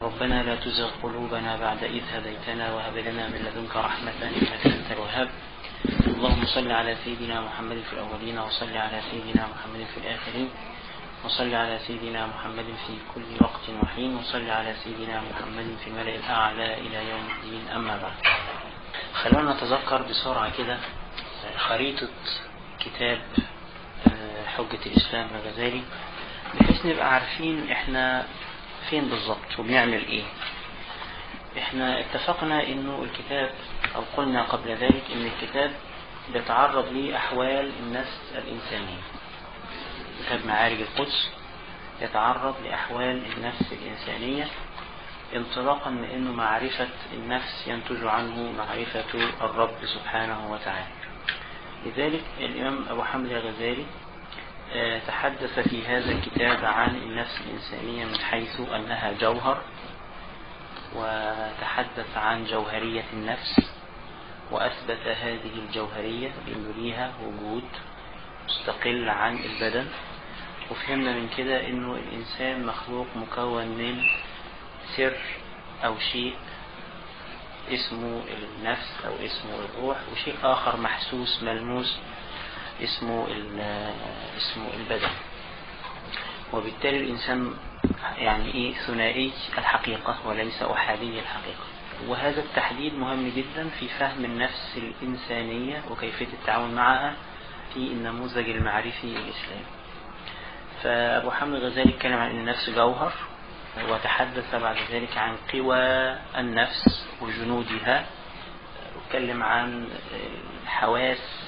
ربنا لا تزغ قلوبنا بعد إذ هديتنا وهب لنا من لدنك رحمة إنك أنت الوهاب اللهم صل على سيدنا محمد في الأولين وصل على سيدنا محمد في الآخرين وصل على سيدنا محمد في كل وقت وحين وصل على سيدنا محمد في الملأ الأعلى إلى يوم الدين أما بعد خلونا نتذكر بسرعة كده خريطة كتاب حجة الإسلام الغزالي بحيث نبقى عارفين احنا فين بالظبط وبنعمل ايه احنا اتفقنا انه الكتاب او قلنا قبل ذلك ان الكتاب بيتعرض لأحوال النفس الإنسانية كتاب معارج القدس يتعرض لأحوال النفس الإنسانية انطلاقا من أنه معرفة النفس ينتج عنه معرفة الرب سبحانه وتعالى لذلك الإمام أبو حمد الغزالي تحدث في هذا الكتاب عن النفس الإنسانية من حيث أنها جوهر وتحدث عن جوهرية النفس وأثبت هذه الجوهرية بأنه ليها وجود مستقل عن البدن وفهمنا من كده أنه الإنسان مخلوق مكون من سر أو شيء اسمه النفس أو اسمه الروح وشيء آخر محسوس ملموس اسمه اسمه البدن وبالتالي الإنسان يعني إيه ثنائي الحقيقة وليس أحادي الحقيقة وهذا التحديد مهم جدا في فهم النفس الإنسانية وكيفية التعامل معها في النموذج المعرفي الإسلامي فأبو حامد الغزالي اتكلم عن النفس جوهر وتحدث بعد ذلك عن قوى النفس وجنودها واتكلم عن الحواس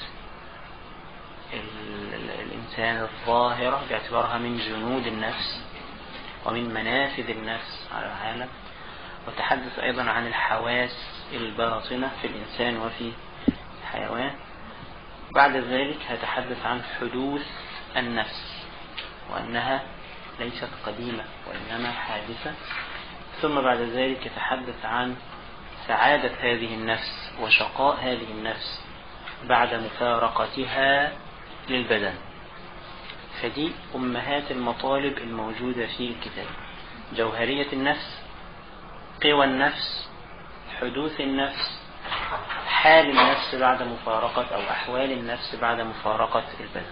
الإنسان الظاهرة باعتبارها من جنود النفس ومن منافذ النفس على العالم وتحدث أيضا عن الحواس الباطنة في الإنسان وفي الحيوان بعد ذلك هتحدث عن حدوث النفس وأنها ليست قديمة وإنما حادثة ثم بعد ذلك يتحدث عن سعادة هذه النفس وشقاء هذه النفس بعد مفارقتها للبدن فدي أمهات المطالب الموجودة في الكتاب جوهرية النفس قوى النفس حدوث النفس حال النفس بعد مفارقة أو أحوال النفس بعد مفارقة البدن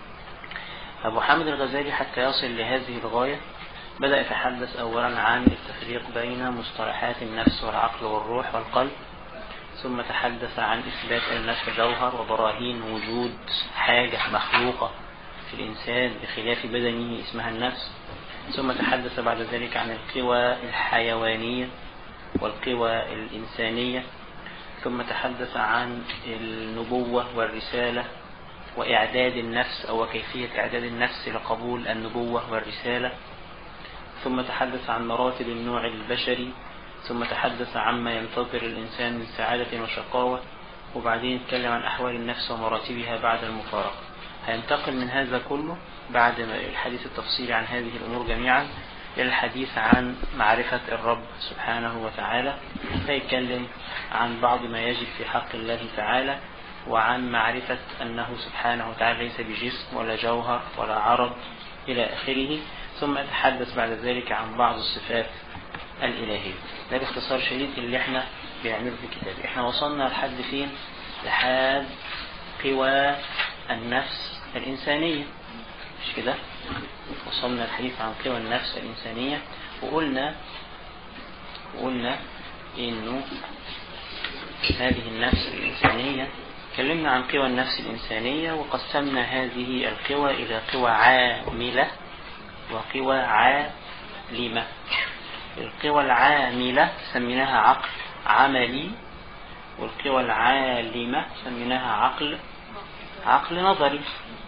أبو حامد الغزالي حتى يصل لهذه الغاية بدأ يتحدث أولا عن التفريق بين مصطلحات النفس والعقل والروح والقلب ثم تحدث عن إثبات أن النفس جوهر وبراهين وجود حاجة مخلوقة في الإنسان بخلاف بدنه اسمها النفس ثم تحدث بعد ذلك عن القوى الحيوانية والقوى الإنسانية ثم تحدث عن النبوة والرسالة وإعداد النفس أو كيفية إعداد النفس لقبول النبوة والرسالة ثم تحدث عن مراتب النوع البشري ثم تحدث عما ينتظر الإنسان من سعادة وشقاوة وبعدين اتكلم عن أحوال النفس ومراتبها بعد المفارقة هينتقل من هذا كله بعد الحديث التفصيلي عن هذه الأمور جميعا إلى الحديث عن معرفة الرب سبحانه وتعالى فيتكلم عن بعض ما يجب في حق الله تعالى وعن معرفة أنه سبحانه وتعالى ليس بجسم ولا جوهر ولا عرض إلى آخره ثم يتحدث بعد ذلك عن بعض الصفات الإلهية ده باختصار شديد اللي احنا بنعمله في الكتاب احنا وصلنا لحد فين لحد قوى النفس الإنسانية مش كده وصلنا الحديث عن قوى النفس الإنسانية وقلنا وقلنا إنه هذه النفس الإنسانية تكلمنا عن قوى النفس الإنسانية وقسمنا هذه القوى إلى قوى عاملة وقوى عالمة القوى العاملة سميناها عقل عملي والقوى العالمة سميناها عقل عقل نظري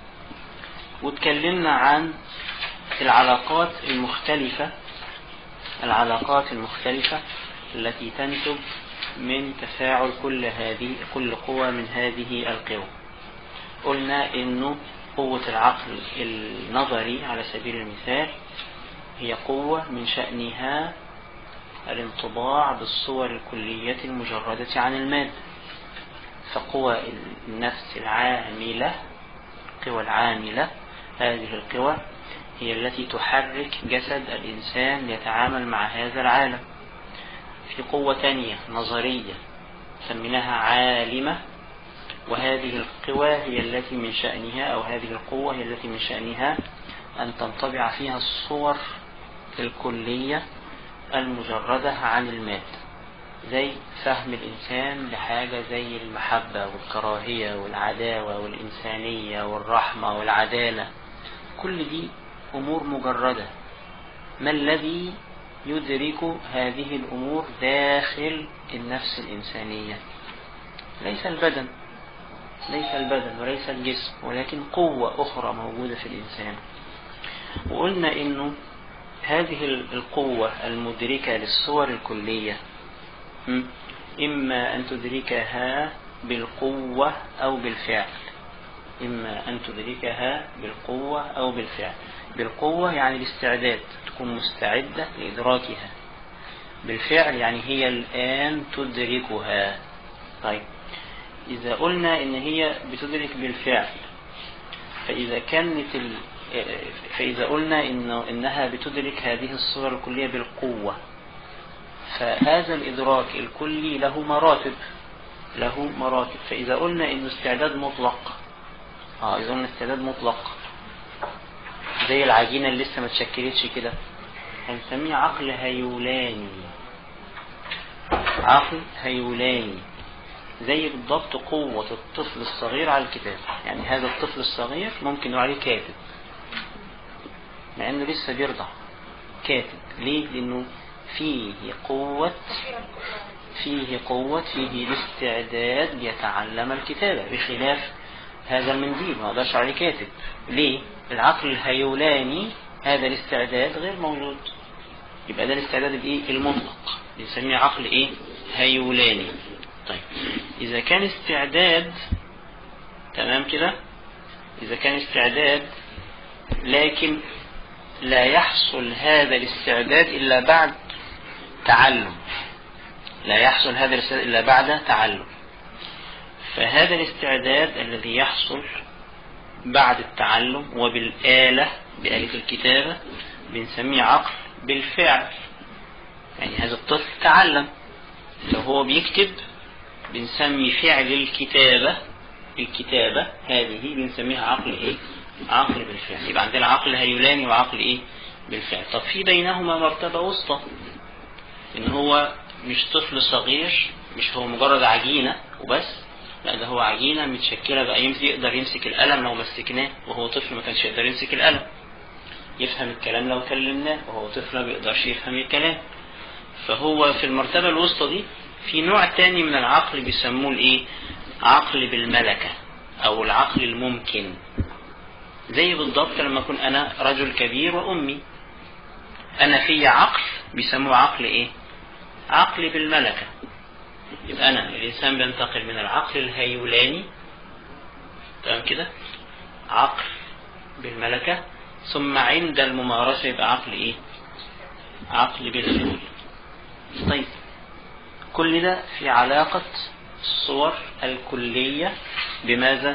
وتكلمنا عن العلاقات المختلفة العلاقات المختلفة التي تنتج من تفاعل كل هذه كل قوة من هذه القوى قلنا انه قوة العقل النظري على سبيل المثال هي قوة من شأنها الانطباع بالصور الكلية المجردة عن المادة فقوى النفس العاملة القوى العاملة هذه القوى هي التي تحرك جسد الإنسان ليتعامل مع هذا العالم في قوة تانية نظرية سميناها عالمة وهذه القوى هي التي من شأنها أو هذه القوة هي التي من شأنها أن تنطبع فيها الصور الكلية المجردة عن المادة زي فهم الإنسان لحاجة زي المحبة والكراهية والعداوة والإنسانية والرحمة والعدالة كل دي أمور مجردة ما الذي يدرك هذه الأمور داخل النفس الإنسانية ليس البدن ليس البدن وليس الجسم ولكن قوة أخرى موجودة في الإنسان وقلنا إنه هذه القوة المدركة للصور الكلية إما أن تدركها بالقوة أو بالفعل إما أن تدركها بالقوة أو بالفعل بالقوة يعني الاستعداد تكون مستعدة لإدراكها بالفعل يعني هي الآن تدركها طيب إذا قلنا إن هي بتدرك بالفعل فإذا كانت ال... فإذا قلنا إنه إنها بتدرك هذه الصور الكلية بالقوة فهذا الإدراك الكلي له مراتب له مراتب فإذا قلنا إنه استعداد مطلق اه إذا قلنا استعداد مطلق زي العجينة اللي لسه ما تشكلتش كده هنسميه عقل هيولاني عقل هيولاني زي بالضبط قوة الطفل الصغير على الكتاب يعني هذا الطفل الصغير ممكن نقول عليه كاتب مع انه لسه بيرضع كاتب ليه لانه فيه قوة فيه قوة فيه الاستعداد يتعلم الكتابة بخلاف هذا المنديل ما اقدرش عليه كاتب ليه العقل الهيولاني هذا الاستعداد غير موجود يبقى ده الاستعداد الايه المطلق بنسميه عقل ايه هيولاني طيب اذا كان استعداد تمام كده اذا كان استعداد لكن لا يحصل هذا الاستعداد الا بعد تعلم لا يحصل هذا الاستعداد الا بعد تعلم فهذا الاستعداد الذي يحصل بعد التعلم وبالآلة بآلة الكتابة بنسميه عقل بالفعل يعني هذا الطفل تعلم لو هو بيكتب بنسمي فعل الكتابة الكتابة هذه بنسميها عقل ايه عقل بالفعل يبقى عندنا عقل هيولاني وعقل ايه بالفعل طب في بينهما مرتبة وسطى ان هو مش طفل صغير مش هو مجرد عجينة وبس لا ده هو عجينة متشكلة بقى يمسك يقدر يمسك القلم لو مسكناه وهو طفل ما كانش يقدر يمسك القلم يفهم الكلام لو كلمناه وهو طفل ما بيقدرش يفهم الكلام فهو في المرتبة الوسطى دي في نوع تاني من العقل بيسموه الايه عقل بالملكة او العقل الممكن زي بالضبط لما اكون انا رجل كبير وامي انا في عقل بيسموه عقل ايه عقل بالملكة يبقى أنا الإنسان بينتقل من العقل الهيولاني تمام كده عقل بالملكة ثم عند الممارسة يبقى عقل إيه عقل بالفعل طيب كل ده في علاقة الصور الكلية بماذا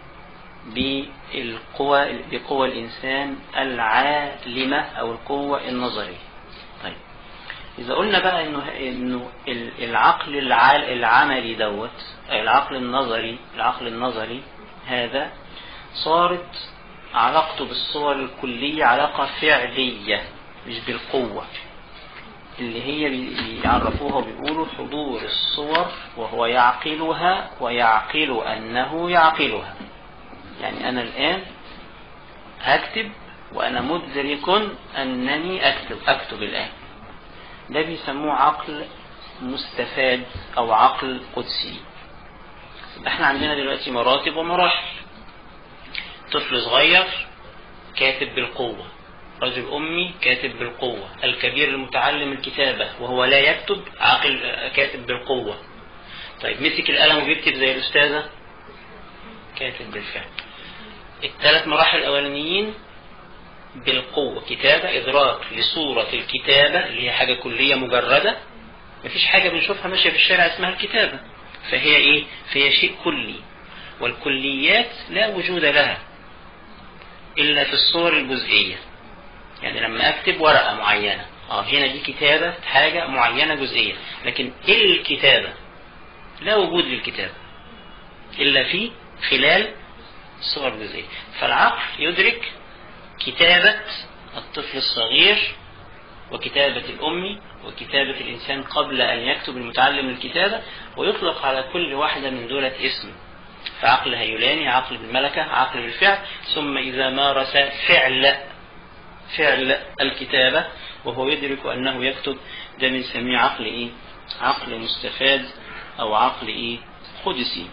بالقوى بقوى الإنسان العالمة أو القوة النظرية طيب إذا قلنا بقى إنه إنه العقل العملي دوت العقل النظري العقل النظري هذا صارت علاقته بالصور الكلية علاقة فعلية مش بالقوة اللي هي بيعرفوها وبيقولوا حضور الصور وهو يعقلها ويعقل أنه يعقلها يعني أنا الآن هكتب وأنا مدرك أنني أكتب أكتب الآن ده بيسموه عقل مستفاد أو عقل قدسي احنا عندنا دلوقتي مراتب ومراحل طفل صغير كاتب بالقوة رجل أمي كاتب بالقوة الكبير المتعلم الكتابة وهو لا يكتب عاقل كاتب بالقوة طيب مسك القلم وبيكتب زي الأستاذة كاتب بالفعل الثلاث مراحل الأولانيين بالقوة كتابة إدراك لصورة الكتابة اللي هي حاجة كلية مجردة مفيش حاجة بنشوفها ماشية في الشارع اسمها الكتابة فهي إيه؟ فهي شيء كلي والكليات لا وجود لها إلا في الصور الجزئية يعني لما اكتب ورقة معينة اه هنا دي كتابة حاجة معينة جزئية لكن الكتابة لا وجود للكتابة إلا في خلال الصور الجزئية فالعقل يدرك كتابة الطفل الصغير وكتابة الأم وكتابة الإنسان قبل أن يكتب المتعلم الكتابة ويطلق على كل واحدة من دولة اسم فعقل هيولاني عقل بالملكة عقل بالفعل ثم إذا مارس فعل فعل الكتابة وهو يدرك أنه يكتب ده بنسميه عقل إيه عقل مستفاد أو عقل إيه قدسي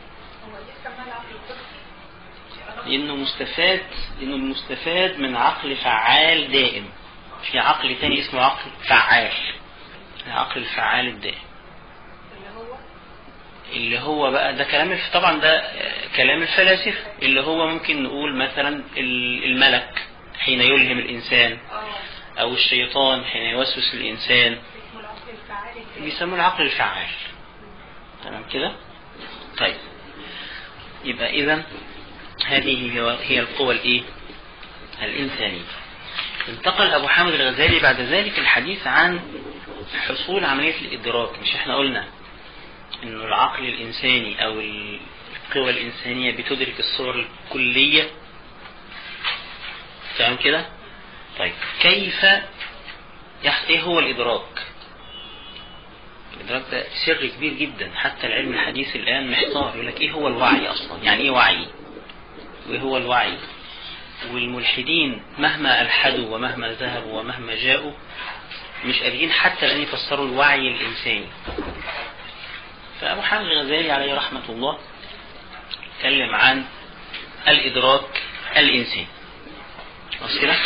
لأنه مستفاد لأنه مستفاد من عقل فعال دائم في عقل تاني اسمه عقل فعال العقل الفعال الدائم اللي هو بقى ده كلام الف- طبعا ده كلام الفلاسفة اللي هو ممكن نقول مثلا ال- الملك حين يلهم الإنسان أو الشيطان حين يوسوس الإنسان بيسموه العقل الفعال تمام كده طيب يبقى إذا هذه هي- هي القوى الإيه الإنسانية انتقل أبو حامد الغزالي بعد ذلك الحديث عن حصول عملية الإدراك مش احنا قلنا انه العقل الانساني او القوى الانسانية بتدرك الصور الكلية تمام كده طيب كيف يح... ايه هو الادراك الادراك ده سر كبير جدا حتى العلم الحديث الان محتار يقول لك ايه هو الوعي اصلا يعني ايه وعي وايه هو الوعي والملحدين مهما الحدوا ومهما ذهبوا ومهما جاءوا مش قادرين حتى الان يفسروا الوعي الانساني فأبو حامد الغزالي عليه رحمة الله اتكلم عن الإدراك الإنساني خلاص كده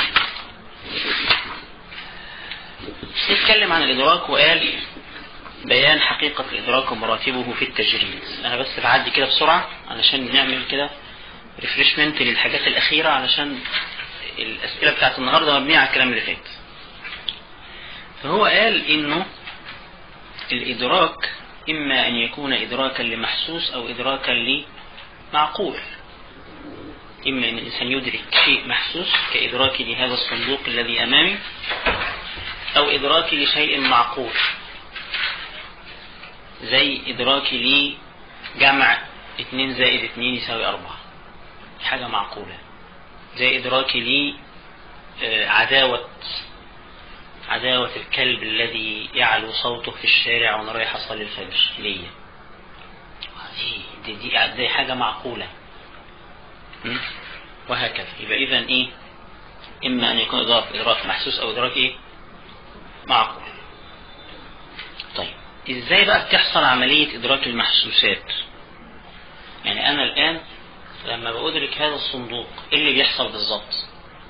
اتكلم عن الإدراك وقال بيان حقيقة الإدراك ومراتبه في التجريد أنا بس بعدي كده بسرعة علشان نعمل كده ريفرشمنت للحاجات الأخيرة علشان الأسئلة بتاعت النهاردة مبنية على الكلام اللي فات فهو قال إنه الإدراك إما أن يكون إدراكا لمحسوس أو إدراكا لمعقول إما أن الإنسان يدرك شيء محسوس كإدراكي لهذا الصندوق الذي أمامي أو إدراكي لشيء معقول زي إدراكي لجمع 2 زائد 2 يساوي 4 حاجة معقولة زي إدراكي لي آه، عداوة عداوة الكلب الذي يعلو صوته في الشارع وانا رايح اصلي الفجر ليا دي دي, دي, دي حاجة معقولة م? وهكذا يبقى اذا ايه اما ان يكون ادراك ادراك محسوس او ادراك ايه معقول طيب ازاي بقى بتحصل عملية ادراك المحسوسات يعني انا الان لما بأدرك هذا الصندوق ايه اللي بيحصل بالظبط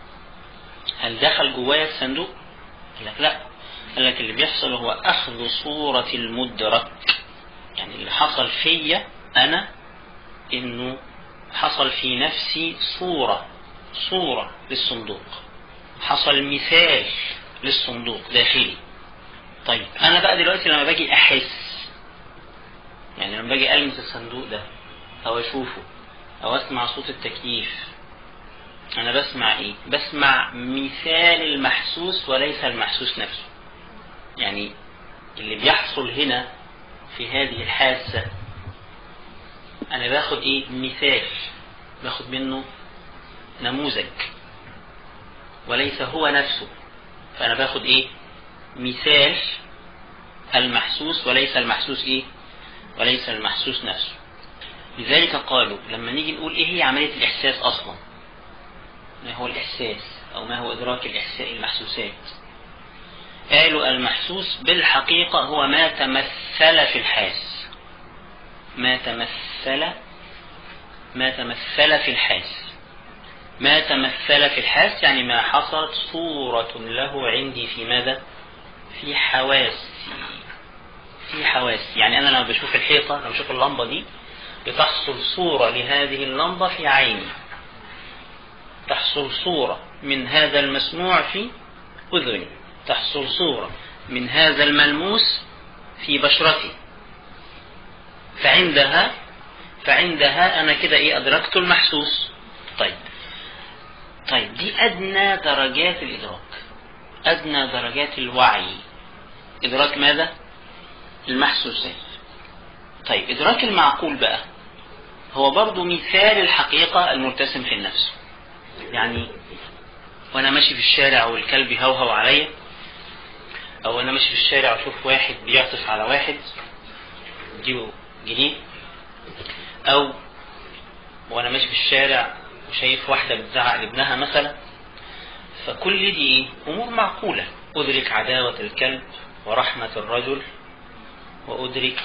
هل دخل جوايا الصندوق قال لك لا قال لك اللي بيحصل هو أخذ صورة المدرك يعني اللي حصل فيا أنا إنه حصل في نفسي صورة صورة للصندوق حصل مثال للصندوق داخلي طيب أنا بقى دلوقتي لما باجي أحس يعني لما باجي ألمس الصندوق ده أو أشوفه أو أسمع صوت التكييف أنا بسمع إيه؟ بسمع مثال المحسوس وليس المحسوس نفسه. يعني اللي بيحصل هنا في هذه الحاسة أنا باخد إيه؟ مثال باخد منه نموذج وليس هو نفسه فأنا باخد إيه؟ مثال المحسوس وليس المحسوس إيه؟ وليس المحسوس نفسه. لذلك قالوا لما نيجي نقول إيه هي عملية الإحساس أصلاً؟ ما هو الإحساس أو ما هو إدراك الإحساس المحسوسات قالوا المحسوس بالحقيقة هو ما تمثل في الحاس ما تمثل ما تمثل في الحاس ما تمثل في الحاس يعني ما حصلت صورة له عندي في ماذا في حواسي في حواسي يعني أنا لما بشوف الحيطة لما بشوف اللمبة دي بتحصل صورة لهذه اللمبة في عيني تحصل صورة من هذا المسموع في أذني تحصل صورة من هذا الملموس في بشرتي فعندها فعندها أنا كده إيه أدركت المحسوس طيب طيب دي أدنى درجات الإدراك أدنى درجات الوعي إدراك ماذا؟ المحسوسات طيب إدراك المعقول بقى هو برضو مثال الحقيقة المرتسم في النفس يعني وأنا ماشي في الشارع والكلب يهوهو عليا أو أنا ماشي في الشارع وأشوف واحد بيعطف على واحد اديله جنيه أو وأنا ماشي في الشارع وشايف واحدة بتزعق لابنها مثلا فكل دي أمور معقولة أدرك عداوة الكلب ورحمة الرجل وأدرك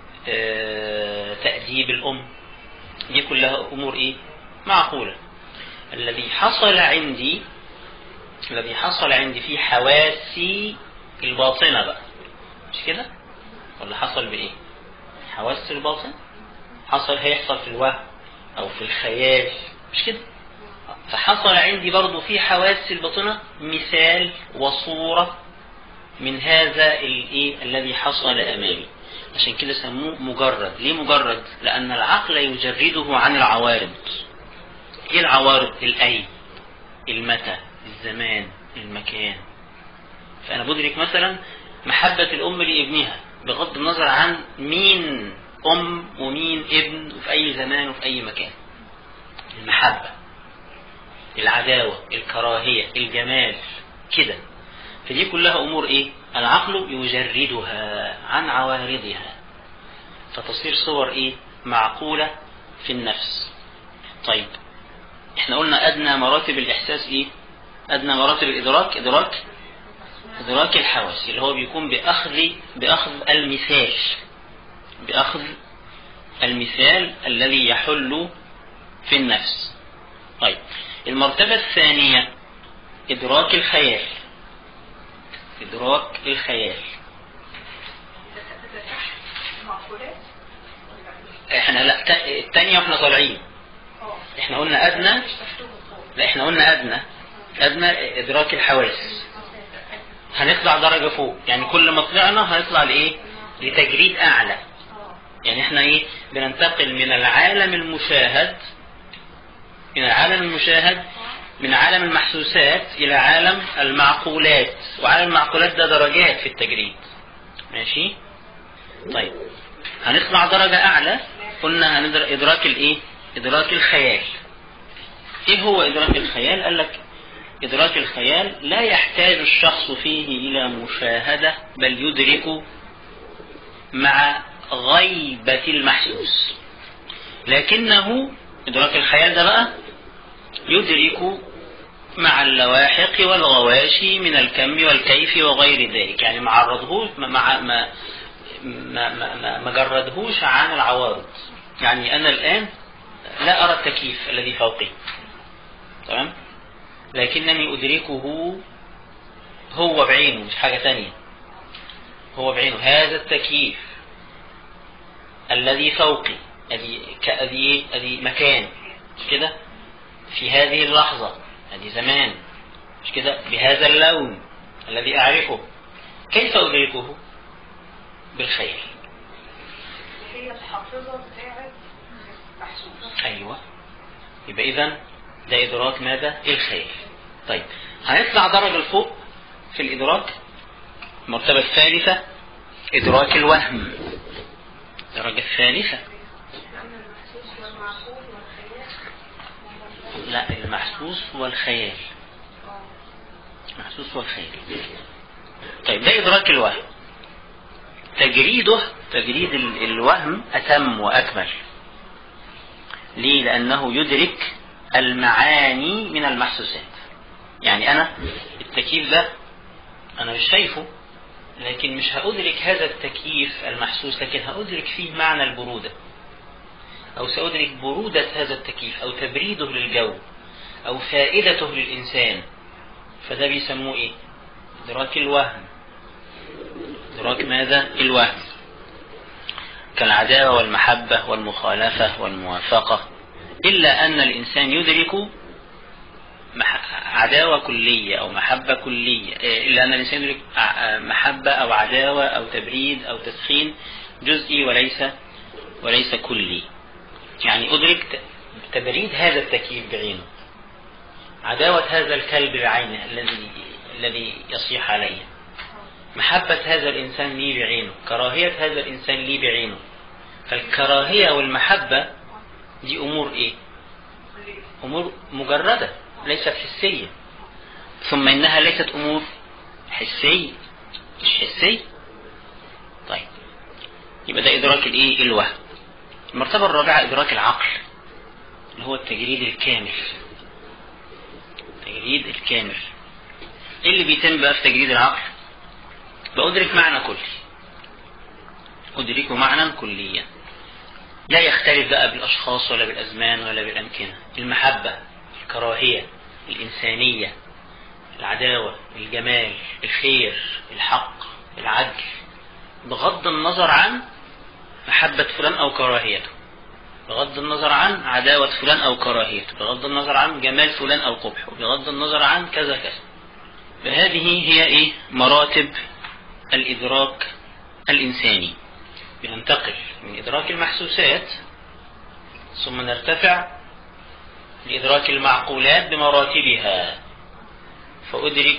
آه، تأديب الأم دي كلها أمور إيه معقولة الذي حصل عندي الذي حصل عندي في حواسي الباطنة بقى مش كده ولا حصل بإيه حواس الباطن حصل هيحصل في الوهم أو في الخيال مش كده فحصل عندي برضو في حواس الباطنة مثال وصورة من هذا الايه الذي حصل امامي عشان كده سموه مجرد ليه مجرد لان العقل يجرده عن العوارض ايه العوارض الاي المتى الزمان المكان فانا بدرك مثلا محبة الام لابنها بغض النظر عن مين ام ومين ابن وفي اي زمان وفي اي مكان المحبة العداوة الكراهية الجمال كده فدي كلها أمور إيه العقل يجردها عن عوارضها فتصير صور إيه معقولة في النفس طيب احنا قلنا أدنى مراتب الإحساس إيه أدنى مراتب الإدراك إدراك إدراك الحواس اللي هو بيكون بأخذ بأخذ المثال بأخذ المثال الذي يحل في النفس طيب المرتبة الثانية إدراك الخيال إدراك الخيال احنا لا تا- التانية واحنا طالعين احنا قلنا أدنى لا احنا قلنا أدنى أدنى إدراك الحواس هنطلع درجة فوق يعني كل ما طلعنا هنطلع لإيه لتجريد أعلى يعني احنا ايه بننتقل من العالم المشاهد من العالم المشاهد من عالم المحسوسات إلى عالم المعقولات وعالم المعقولات ده درجات في التجريد ماشي طيب هنطلع درجة أعلى قلنا هندرك إدراك الإيه إدراك الخيال إيه هو إدراك الخيال قال لك إدراك الخيال لا يحتاج الشخص فيه إلى مشاهدة بل يدرك مع غيبة المحسوس لكنه إدراك الخيال ده بقى يدرك مع اللواحق والغواشي من الكم والكيف وغير ذلك يعني ما عرضهوش ما ما ما ما, ما, ما جردهوش عن العوارض يعني أنا الآن لا أرى التكييف الذي فوقي تمام لكنني أدركه هو بعينه مش حاجة ثانية هو بعينه هذا التكييف الذي فوقي ادي ادي ادي مكان مش كده في هذه اللحظة ادي زمان مش كده بهذا اللون الذي اعرفه كيف ادركه بالخيال هي الحافظة بتاعت محسوس ايوه يبقى اذا ده ادراك ماذا الخيال طيب هنطلع درجة لفوق في الادراك المرتبة الثالثة ادراك الوهم الدرجة الثالثة لأن المحسوس والمعقول والخيال لا المحسوس والخيال المحسوس والخيال طيب ده إدراك الوهم تجريده تجريد ال- الوهم أتم وأكمل ليه لأنه يدرك المعاني من المحسوسات يعني أنا التكييف ده أنا مش شايفه لكن مش هأدرك هذا التكييف المحسوس لكن هأدرك فيه معنى البرودة أو سأدرك برودة هذا التكييف أو تبريده للجو أو فائدته للإنسان فده بيسموه إيه؟ إدراك الوهم إدراك ماذا؟ الوهم كالعداوة والمحبة والمخالفة والموافقة إلا أن الإنسان يدرك مح- عداوة كلية أو محبة كلية إيه، إلا أن الإنسان يدرك ع- محبة أو عداوة أو تبريد أو تسخين جزئي وليس وليس كلي يعني أدرك ت- تبريد هذا التكييف بعينه عداوة هذا الكلب بعينه الذي الذي يصيح علي محبة هذا الإنسان لي بعينه كراهية هذا الإنسان لي بعينه فالكراهية والمحبة دي أمور إيه أمور مجردة ليست حسية ثم إنها ليست أمور حسية مش حسية طيب يبقى ده إدراك الإيه الوهم المرتبة الرابعة إدراك العقل اللي هو التجريد الكامل التجريد الكامل ايه اللي بيتم بقى في تجريد العقل بأدرك معنى كلي أدرك معنى كليا لا يختلف بقى بالأشخاص ولا بالأزمان ولا بالأمكنة المحبة الكراهية الإنسانية العداوة الجمال الخير الحق العدل بغض النظر عن محبة فلان أو كراهيته بغض النظر عن عداوة فلان أو كراهيته بغض النظر عن جمال فلان أو قبحه بغض النظر عن كذا كذا فهذه هي إيه مراتب الإدراك الإنساني بننتقل من إدراك المحسوسات ثم نرتفع لإدراك المعقولات بمراتبها فأدرك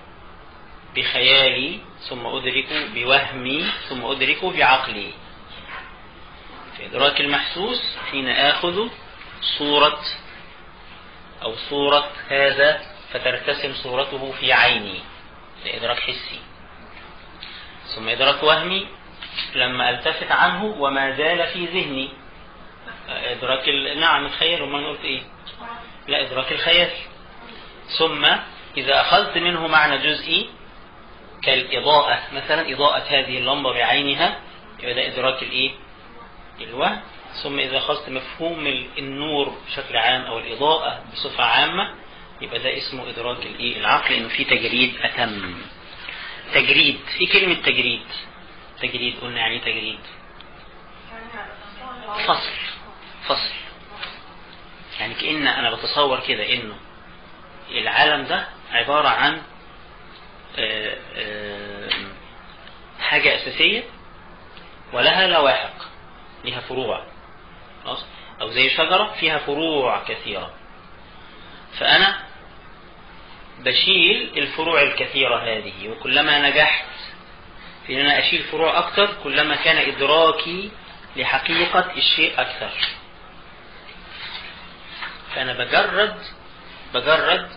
بخيالي ثم أدرك بوهمي ثم أدرك بعقلي في إدراك المحسوس حين آخذ صورة أو صورة هذا فترتسم صورته في عيني ده إدراك حسي ثم إدراك وهمي لما التفت عنه وما زال في ذهني إدراك ال... نعم الخيال وما قلت إيه لا إدراك الخيال ثم إذا أخذت منه معنى جزئي كالإضاءة مثلا إضاءة هذه اللمبة بعينها يبقى ده إدراك الإيه الوهم ثم إذا أخذت مفهوم النور بشكل عام أو الإضاءة بصفة عامة يبقى ده اسمه إدراك الإيه العقل إنه في تجريد أتم تجريد في كلمة تجريد تجريد قلنا يعني تجريد فصل فصل يعني كأن أنا بتصور كده إنه العالم ده عبارة عن آآ آآ حاجة أساسية ولها لواحق لها فروع خلاص أو زي شجرة فيها فروع كثيرة فأنا بشيل الفروع الكثيرة هذه وكلما نجحت في أن أنا أشيل فروع أكثر كلما كان إدراكي لحقيقة الشيء أكثر فأنا بجرد بجرد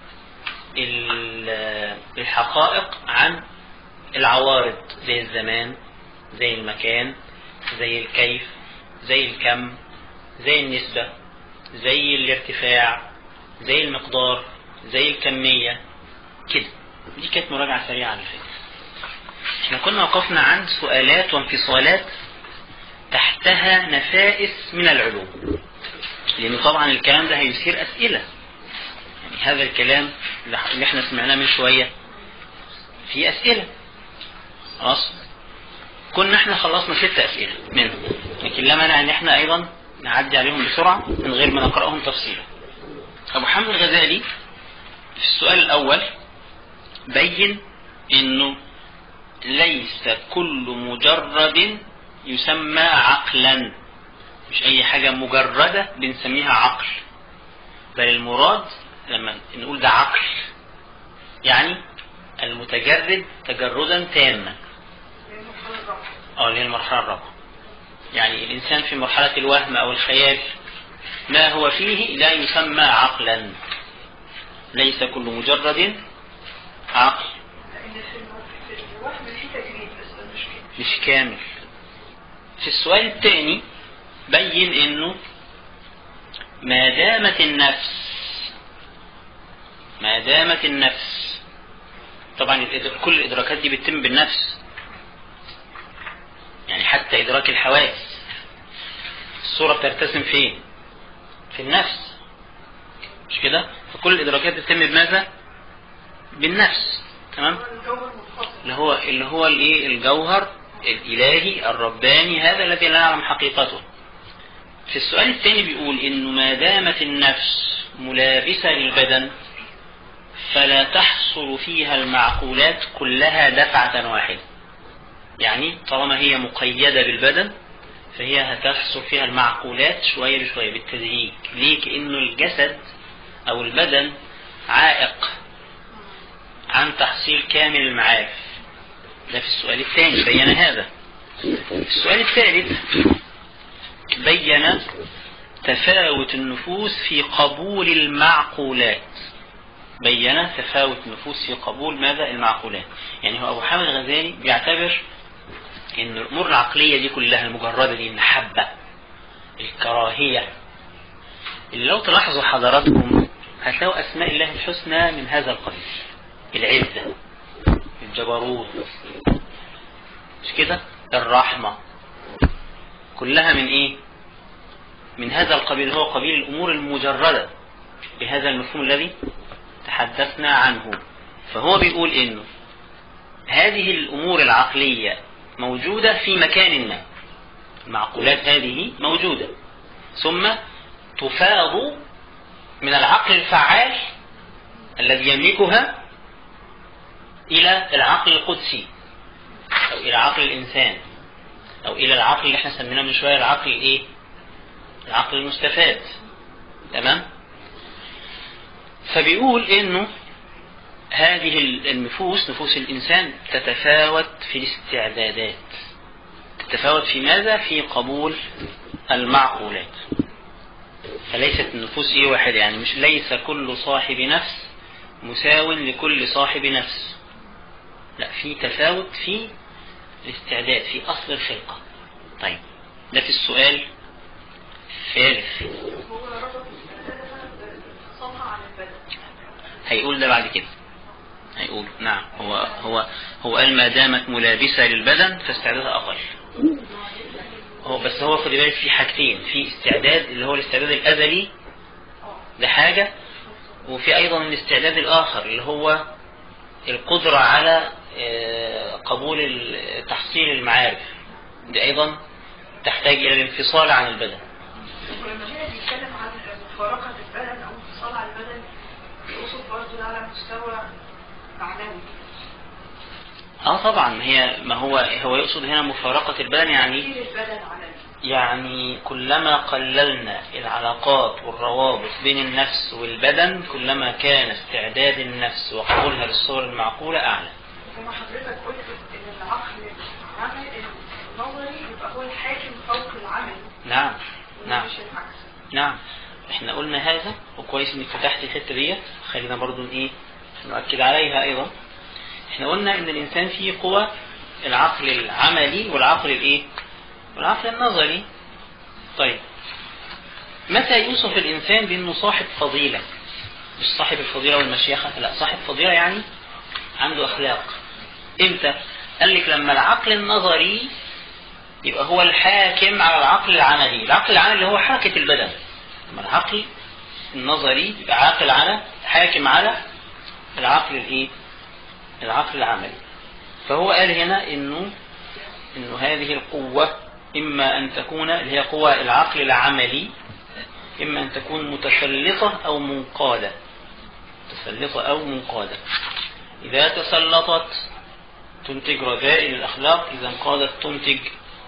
الحقائق عن العوارض زي الزمان زي المكان زي الكيف زي الكم زي النسبة زي الارتفاع زي المقدار زي الكمية كده دي كانت مراجعة سريعة على فكرة احنا كنا وقفنا عند سؤالات وانفصالات تحتها نفائس من العلوم لأن طبعا الكلام ده هيثير أسئلة يعني هذا الكلام اللي احنا سمعناه من شوية في أسئلة خلاص كنا احنا خلصنا ست أسئلة منهم لكن لا مانع ان احنا ايضا نعدي عليهم بسرعة من غير ما نقرأهم تفصيلا أبو حامد الغزالي في السؤال الأول بين انه ليس كل مجرد يسمى عقلا مش اي حاجة مجردة بنسميها عقل بل المراد لما نقول ده عقل يعني المتجرد تجردا تاما اه اللي هي المرحلة الرابعة يعني الإنسان في مرحلة الوهم أو الخيال ما هو فيه لا يسمى عقلا ليس كل مجرد عقل مش كامل في السؤال الثاني بين انه ما دامت النفس ما دامت النفس طبعا كل الادراكات دي بتتم بالنفس يعني حتى ادراك الحواس الصورة بترتسم فين في النفس مش كده فكل الادراكات بتتم بماذا بالنفس تمام اللي هو اللي هو الايه الجوهر الالهي الرباني هذا الذي لا نعلم حقيقته في السؤال الثاني بيقول انه ما دامت النفس ملابسة للبدن فلا تحصل فيها المعقولات كلها دفعة واحدة يعني طالما هي مقيدة بالبدن فهي هتحصل فيها المعقولات شوية بشوية بالتدريج ليه كأنه الجسد أو البدن عائق عن تحصيل كامل المعارف ده في السؤال الثاني بين هذا السؤال الثالث بين تفاوت النفوس في قبول المعقولات بين تفاوت النفوس في قبول ماذا المعقولات يعني هو أبو حامد الغزالي بيعتبر ان الامور العقلية دي كلها المجردة دي المحبة الكراهية اللي لو تلاحظوا حضراتكم هتلاقوا اسماء الله الحسنى من هذا القبيل العزة الجبروت مش كده الرحمة كلها من ايه من هذا القبيل هو قبيل الامور المجردة بهذا المفهوم الذي تحدثنا عنه فهو بيقول انه هذه الامور العقلية موجودة في مكان ما المعقولات هذه موجودة ثم تفاض من العقل الفعال الذي يملكها إلى العقل القدسي أو إلى عقل الإنسان أو إلى العقل اللي احنا سميناه من شوية العقل الإيه؟ العقل المستفاد تمام؟ فبيقول إنه هذه النفوس نفوس الإنسان تتفاوت في الاستعدادات تتفاوت في ماذا؟ في قبول المعقولات فليست النفوس ايه واحد يعني مش ليس كل صاحب نفس مساو لكل صاحب نفس لا في تفاوت في الاستعداد في أصل الخلقة طيب ده في السؤال الثالث هو ربط صفحة عن البدن هيقول ده بعد كده هيقول نعم هو هو هو قال ما دامت ملابسة للبدن فاستعدادها أقل هو بس هو خد بالك في حاجتين في استعداد اللي هو الاستعداد الأزلي ده حاجة وفي أيضا الاستعداد الآخر اللي هو القدرة على آه، قبول ال- تحصيل المعارف دي أيضا تحتاج إلى الانفصال عن البدن ولما هنا بيتكلم عن مفارقة البدن أو انفصال عن البدن يقصد برضه ده على مستوى معنوي اه طبعا ما هي ما هو هو يقصد هنا مفارقة البدن يعني كتير البدن عن يعني كلما قللنا العلاقات والروابط بين النفس والبدن كلما كان استعداد النفس وقبولها للصور المعقولة أعلى وما حضرتك قلت ان العقل العمل النظري يبقى هو الحاكم فوق العمل نعم نعم مش العكس نعم احنا قلنا هذا وكويس انك فتحت الحته ديت خلينا برضو ايه نؤكد عليها ايضا احنا قلنا ان الانسان فيه قوى العقل العملي والعقل الايه والعقل النظري طيب متى يوصف الانسان بانه صاحب فضيله مش صاحب الفضيله والمشيخه لا صاحب فضيله يعني عنده اخلاق امتى قال لك لما العقل النظري يبقى هو الحاكم على العقل العملي العقل العملي اللي هو حركة البدن أما العقل النظري يبقى عاقل على حاكم على العقل الايه العقل العملي فهو قال هنا انه انه هذه القوة اما ان تكون اللي هي قوة العقل العملي اما ان تكون متسلطة او منقادة متسلطة او منقادة اذا تسلطت تنتج رذائل الاخلاق اذا انقادت تنتج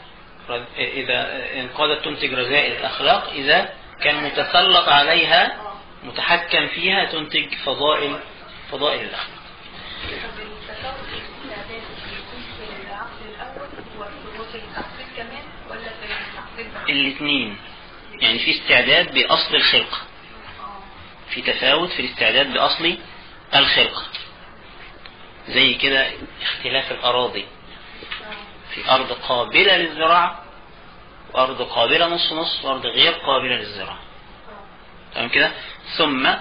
إذا انقادت تنتج رذائل الأخلاق إذا كان متسلط عليها متحكم فيها تنتج فضائل فضائل الأخلاق طب التفاوت الاستعداد بيكون في العقل الأول وفي التحقيق كمان ولا في التحقيق بس؟ الاثنين يعني في استعداد بأصل الخلقة اه في تفاوت في الاستعداد بأصل الخلقة زي كده اختلاف الأراضي في أرض قابلة للزراعة وأرض قابلة نص نص وأرض غير قابلة للزراعة تمام كده ثم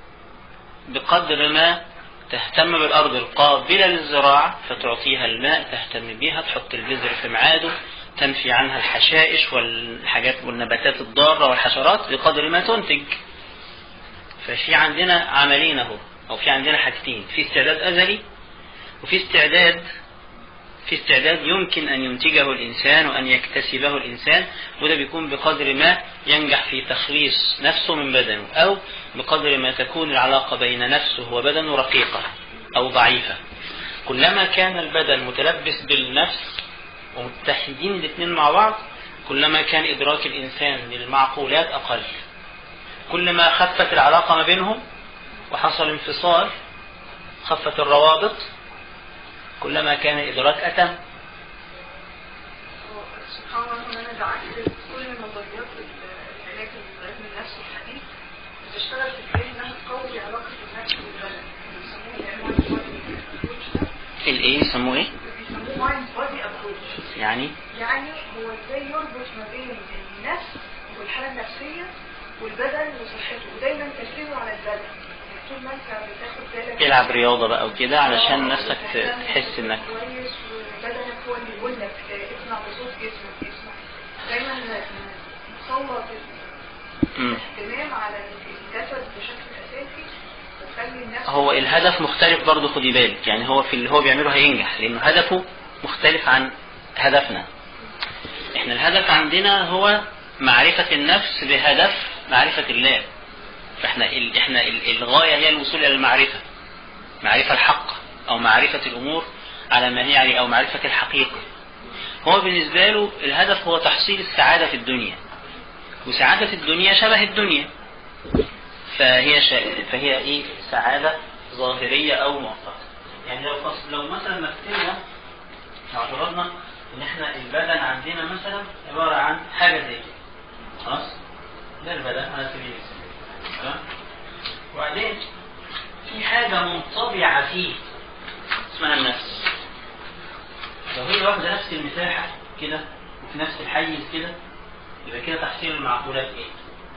بقدر ما تهتم بالأرض القابلة للزراعة فتعطيها الماء تهتم بها تحط البذر في ميعاده تنفي عنها الحشائش والحاجات والنباتات الضارة والحشرات بقدر ما تنتج ففي عندنا عملين اهو أو في عندنا حاجتين في استعداد أزلي وفي استعداد في استعداد يمكن أن ينتجه الإنسان وأن يكتسبه الإنسان وده بيكون بقدر ما ينجح في تخليص نفسه من بدنه أو بقدر ما تكون العلاقة بين نفسه وبدنه رقيقة أو ضعيفة كلما كان البدن متلبس بالنفس ومتحدين الاثنين مع بعض كلما كان إدراك الإنسان للمعقولات أقل كلما خفت العلاقة ما بينهم وحصل انفصال خفت الروابط كلما كان الإدراك أتم سبحان الله ان انا بعكس كل نظريات العلاج العلم النفسي الحديث بتشتغل في ازاي انها تقوي علاقه النفس بالبدن بيسموه المايند بودي ابروتش ده الإيه يسموه إيه؟ بيسموه مايند بودي ابروتش يعني يعني هو ازاي يربط ما بين النفس والحاله النفسيه والبدن وصحته ودايما تركيزه على البدن يعني طول ما انت بتاخد بالك العب رياضة بقى وكده علشان نفسك ت- تحس إنك كويس وبدنك هو اللي يقول لك اسمع بصوت جسمك اسمع دايما نسلط مم. الاهتمام على الجسد بشكل اساسي وخلي النفس هو الهدف مختلف برضه خدي بالك يعني هو في اللي هو بيعمله هينجح لأنه هدفه مختلف عن هدفنا احنا الهدف عندنا هو معرفة النفس بهدف معرفة الله فاحنا ال... احنا ال... الغاية هي الوصول إلى المعرفة معرفة الحق أو معرفة الأمور على ما هي عليه أو معرفة الحقيقة هو بالنسبة له الهدف هو تحصيل السعادة في الدنيا وسعادة الدنيا شبه الدنيا فهي ش... فهي ايه سعادة ظاهرية أو مؤقتة يعني لو فص... لو مثلا مثلنا لو اعتبرنا ان احنا البدن عندنا مثلا عبارة عن حاجة زي كده خلاص ده البدن على سبيل المثال تمام وبعدين في حاجة منطبعة فيه اسمها النفس لو هي واخدة نفس المساحة كده وفي نفس الحيز كده يبقى كده تحصيل المعقولات ايه؟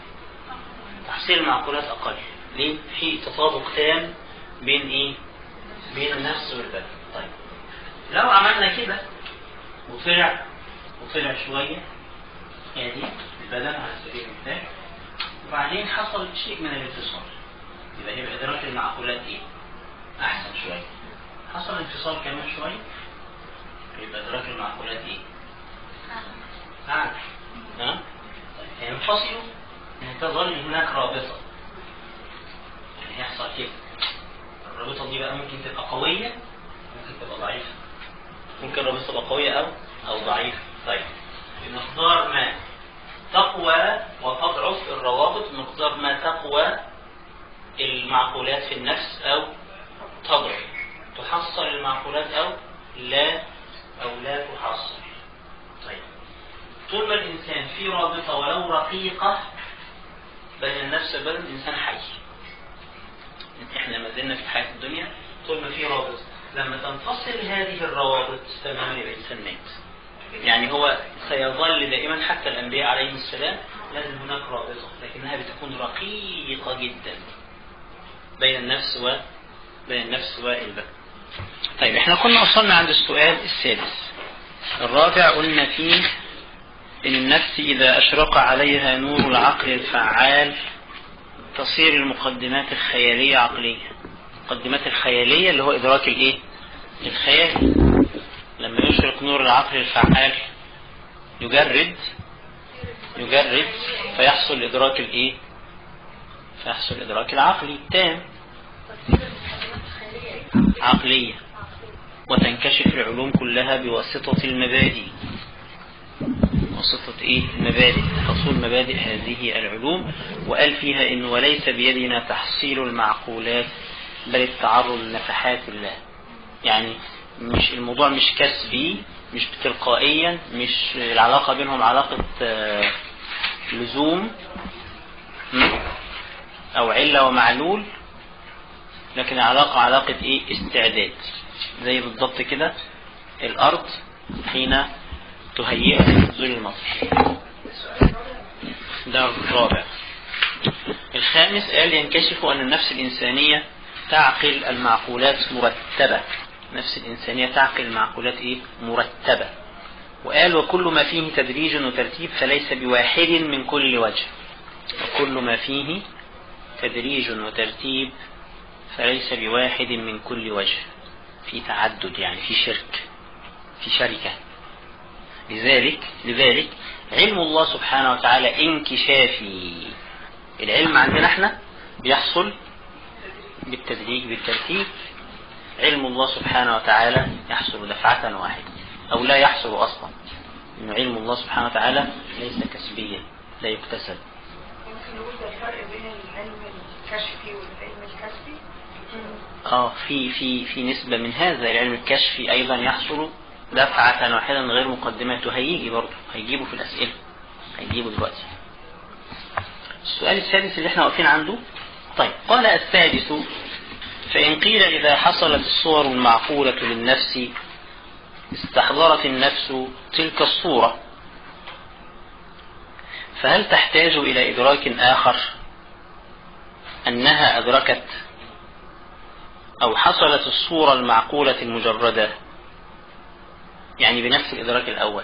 تحصيل المعقولات أقل ليه؟ في تطابق تام بين ايه؟ بين النفس والبدن طيب لو عملنا كده وطلع وطلع شوية ادي البدن على سبيل المثال وبعدين حصل شيء من الانفصال يبقى يبقى إدراك المعقولات ايه؟ أحسن شوية حصل انفصال كمان شوية يبقى إدراك المعقولات ايه؟ أعلى ها؟ طيب ينفصلوا ان تظل هناك رابطة يعني يحصل كده الرابطة دي بقى ممكن تبقى قوية ممكن تبقى ضعيفة ممكن الرابطة تبقى قوية أو أو ضعيفة طيب بمقدار ما تقوى وتضعف الروابط بمقدار ما تقوى المعقولات في النفس أو تضعف تحصل المعقولات أو لا أو لا تحصل طيب طول ما الإنسان في رابطة ولو رقيقة بين النفس وبين الإنسان حي احنا ما زلنا في حياة الدنيا طول ما في رابط لما تنفصل هذه الروابط تماما يبقى الإنسان مات يعني هو سيظل دائما حتى الأنبياء عليهم السلام لازم هناك رابطة لكنها بتكون رقيقة جدا بين النفس و بين النفس والبدن طيب احنا كنا وصلنا عند السؤال السادس الرابع قلنا فيه ان النفس اذا اشرق عليها نور العقل الفعال تصير المقدمات الخيالية عقلية المقدمات الخيالية اللي هو ادراك الايه الخيال لما يشرق نور العقل الفعال يجرد يجرد فيحصل ادراك الايه فيحصل ادراك العقلي التام عقلية وتنكشف العلوم كلها بواسطة المبادئ واسطة ايه المبادئ حصول مبادئ هذه العلوم وقال فيها ان وليس بيدنا تحصيل المعقولات بل التعرض لنفحات الله يعني مش الموضوع مش كسبي مش تلقائيا مش العلاقة بينهم علاقة آه، لزوم م? او علة ومعلول لكن العلاقة علاقة ايه استعداد زي بالضبط كده الارض حين تهيئها لنزول المطر ده الرابع الخامس قال ينكشف أن النفس الإنسانية تعقل المعقولات مرتبة نفس الإنسانية تعقل المعقولات إيه؟ مرتبة وقال وكل ما فيه تدريج وترتيب فليس بواحد من كل وجه وكل ما فيه تدريج وترتيب فليس بواحد من كل وجه في تعدد يعني في شرك في شركة لذلك لذلك علم الله سبحانه وتعالى انكشافي العلم عندنا احنا بيحصل بالتدريج بالترتيب علم الله سبحانه وتعالى يحصل دفعة واحدة أو لا يحصل أصلا إن علم الله سبحانه وتعالى ليس كسبيا لا يكتسب ممكن نقول ده الفرق بين العلم الكشفي والعلم الكسبي اه في في في نسبة من هذا العلم الكشفي أيضا يحصل دفعة واحدة من غير مقدمات وهيجي برضه هيجيبه في الأسئلة هيجيبه دلوقتي السؤال السادس اللي احنا واقفين عنده طيب قال السادس فإن قيل إذا حصلت الصور المعقولة للنفس استحضرت النفس تلك الصورة فهل تحتاج إلى إدراك آخر أنها أدركت أو حصلت الصورة المعقولة المجردة يعني بنفس الإدراك الأول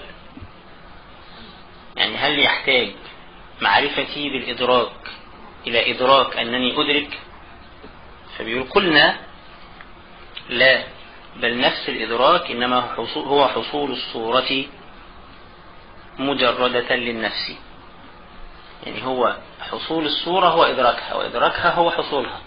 يعني هل يحتاج معرفتي بالإدراك إلى إدراك أنني أدرك فبيقول قلنا لا بل نفس الإدراك إنما هو حصول الصورة مجردة للنفس يعني هو حصول الصورة هو إدراكها وإدراكها هو حصولها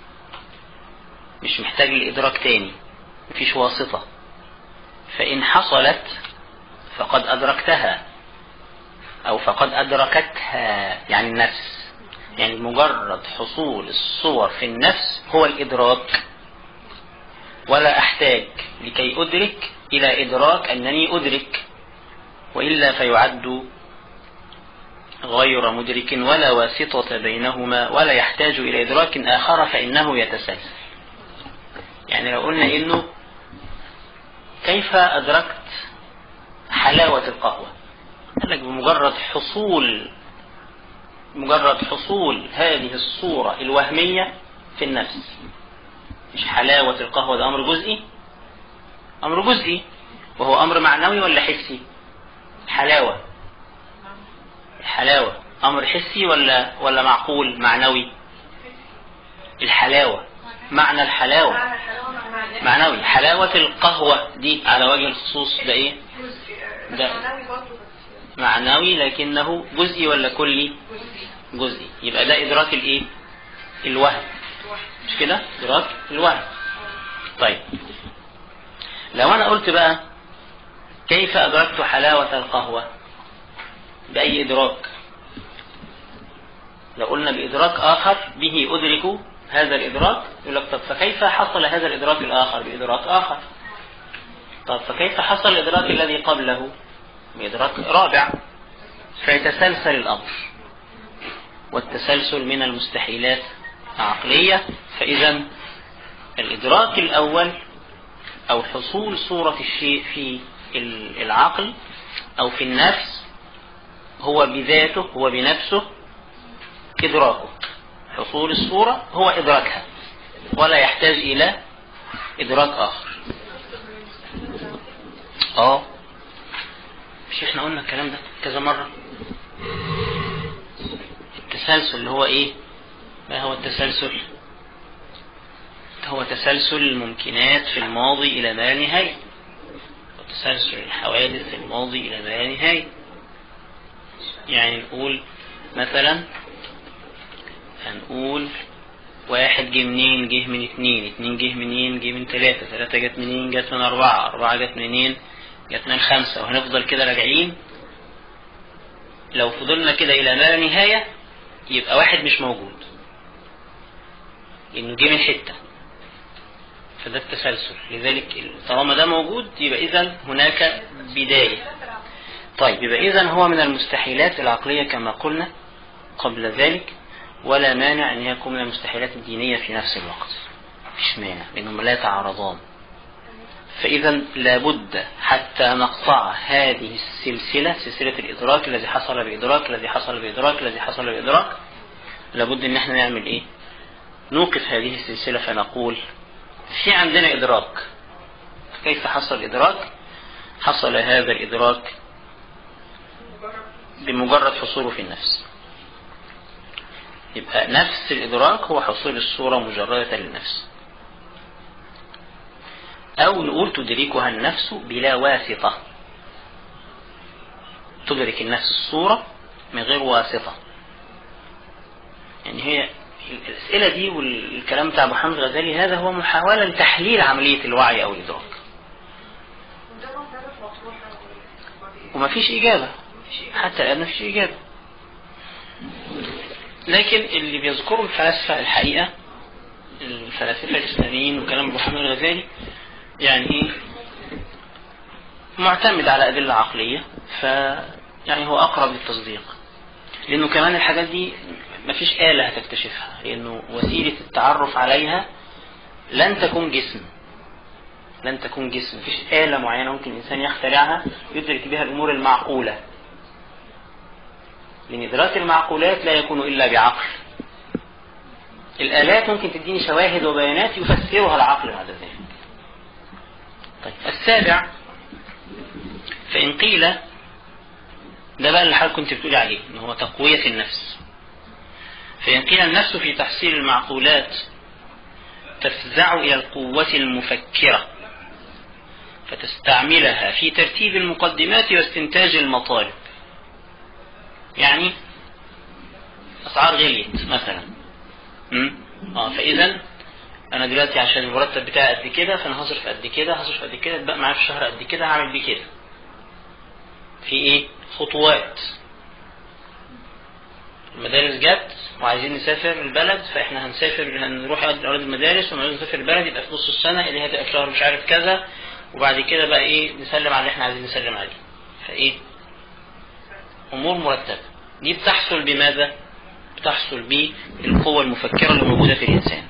مش محتاج لإدراك تاني مفيش واسطة فإن حصلت فقد أدركتها أو فقد أدركتها يعني النفس يعني مجرد حصول الصور في النفس هو الإدراك ولا أحتاج لكي أدرك إلى إدراك أنني أدرك وإلا فيعد غير مدرك ولا واسطة بينهما ولا يحتاج إلى إدراك آخر فإنه يتسلسل يعني لو قلنا إنه كيف أدركت حلاوة القهوة قال لك بمجرد حصول مجرد حصول هذه الصورة الوهمية في النفس مش حلاوة القهوة ده أمر جزئي أمر جزئي وهو أمر معنوي ولا حسي الحلاوة الحلاوة أمر حسي ولا ولا معقول معنوي الحلاوة معنى الحلاوة معنوي حلاوة القهوة دي على وجه الخصوص ده ايه ده معنوي لكنه جزئي ولا كلي جزئي يبقى ده إدراك الايه الوهم مش كده إدراك الوهم طيب لو أنا قلت بقى كيف أدركت حلاوة القهوة بأي إدراك لو قلنا بإدراك آخر به أدرك هذا الإدراك يقول لك طب فكيف حصل هذا الإدراك الآخر بإدراك آخر طب فكيف حصل الإدراك الذي قبله بإدراك رابع فيتسلسل الأمر والتسلسل من المستحيلات العقلية فإذا الإدراك الأول أو حصول صورة الشيء في العقل أو في النفس هو بذاته هو بنفسه إدراكه حصول الصورة هو إدراكها ولا يحتاج إلى إدراك آخر آه مش احنا قلنا الكلام ده كذا مرة التسلسل اللي هو ايه ما هو التسلسل هو تسلسل الممكنات في الماضي إلى ما لا نهاية وتسلسل الحوادث في الماضي إلى ما لا نهاية يعني نقول مثلا هنقول واحد جه منين جه من اتنين اتنين جه منين جه من تلاتة تلاتة جت منين جت من أربعة أربعة جت منين جت من خمسة وهنفضل كده راجعين لو فضلنا كده إلى ما لا نهاية يبقى واحد مش موجود لأنه جه من حتة فده التسلسل لذلك طالما ده موجود يبقى إذا هناك بداية طيب يبقى إذا هو من المستحيلات العقلية كما قلنا قبل ذلك ولا مانع أن يكون من المستحيلات الدينية في نفس الوقت مفيش مانع لأنهم لا يتعارضان فإذا لابد حتى نقطع هذه السلسلة سلسلة الإدراك الذي حصل بإدراك الذي حصل بإدراك الذي حصل بإدراك لابد أن احنا نعمل إيه نوقف هذه السلسلة فنقول في عندنا إدراك كيف حصل الإدراك حصل هذا الإدراك بمجرد حصوله في النفس يبقى نفس الإدراك هو حصول الصورة مجردة للنفس أو نقول تدركها النفس بلا واسطة تدرك النفس الصورة من غير واسطة يعني هي الأسئلة دي والكلام بتاع أبو حامد غزالي هذا هو محاولة لتحليل عملية الوعي أو الإدراك وما فيش إجابة حتى الآن ما فيش إجابة لكن اللي بيذكروا الفلاسفة الحقيقة الفلاسفة الإسلاميين وكلام أبو حامد الغزالي يعني إيه معتمد على أدلة عقلية ف يعني هو أقرب للتصديق لأنه كمان الحاجات دي مفيش آلة هتكتشفها لأنه وسيلة التعرف عليها لن تكون جسم لن تكون جسم مفيش آلة معينة ممكن الإنسان يخترعها يدرك بها الأمور المعقولة لأن إدراك المعقولات لا يكون إلا بعقل الآلات ممكن تديني شواهد وبيانات يفسرها العقل بعد ذلك طيب السابع فإن قيل ده بقى اللي حضرتك كنت بتقولي عليه ان هو تقوية النفس فإن قيل النفس في تحصيل المعقولات تفزع إلى القوة المفكرة فتستعملها في ترتيب المقدمات واستنتاج المطالب يعني أسعار غليت مثلا امم اه فإذا أنا دلوقتي عشان المرتب بتاعي قد كده فأنا هصرف قد كده هصرف قد كده اتبقى معايا في الشهر قد كده هعمل بيه كده في إيه خطوات المدارس جت وعايزين نسافر البلد فاحنا هنسافر هنروح اولاد المدارس وما نسافر البلد يبقى في نص السنه اللي هتبقى في شهر مش عارف كذا وبعد كده بقى ايه نسلم على اللي احنا عايزين نسلم عليه فايه امور مرتبه دي بتحصل بماذا بتحصل بالقوه المفكره اللي موجوده في الانسان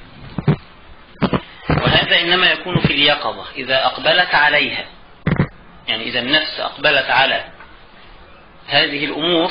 وهذا انما يكون في اليقظه اذا اقبلت عليها يعني اذا النفس اقبلت على هذه الامور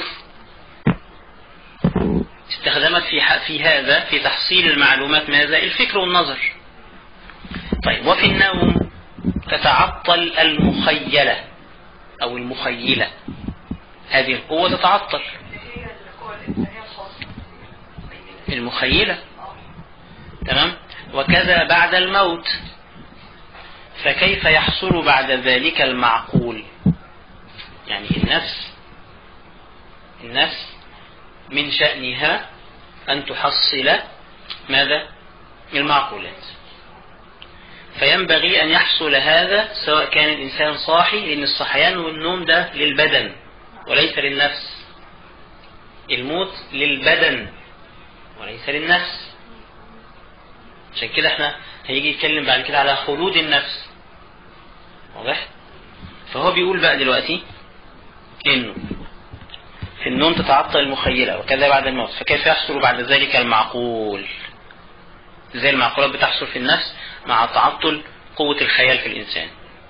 استخدمت في في هذا في تحصيل المعلومات ماذا الفكر والنظر طيب وفي النوم تتعطل المخيلة أو المخيلة هذه القوة تتعطل هي القوة الإنسانية الخاصة المخيلة تمام وكذا بعد الموت فكيف يحصل بعد ذلك المعقول يعني النفس النفس من شأنها أن تحصل ماذا المعقولات فينبغي أن يحصل هذا سواء كان الإنسان صاحي لأن الصحيان والنوم ده للبدن وليس للنفس الموت للبدن وليس للنفس عشان كده احنا هيجي يتكلم بعد كده على خلود النفس واضح فهو بيقول بقى دلوقتي انه في النوم تتعطل المخيلة وكذا بعد الموت فكيف يحصل بعد ذلك المعقول زي المعقولات بتحصل في النفس مع تعطل قوة الخيال في الإنسان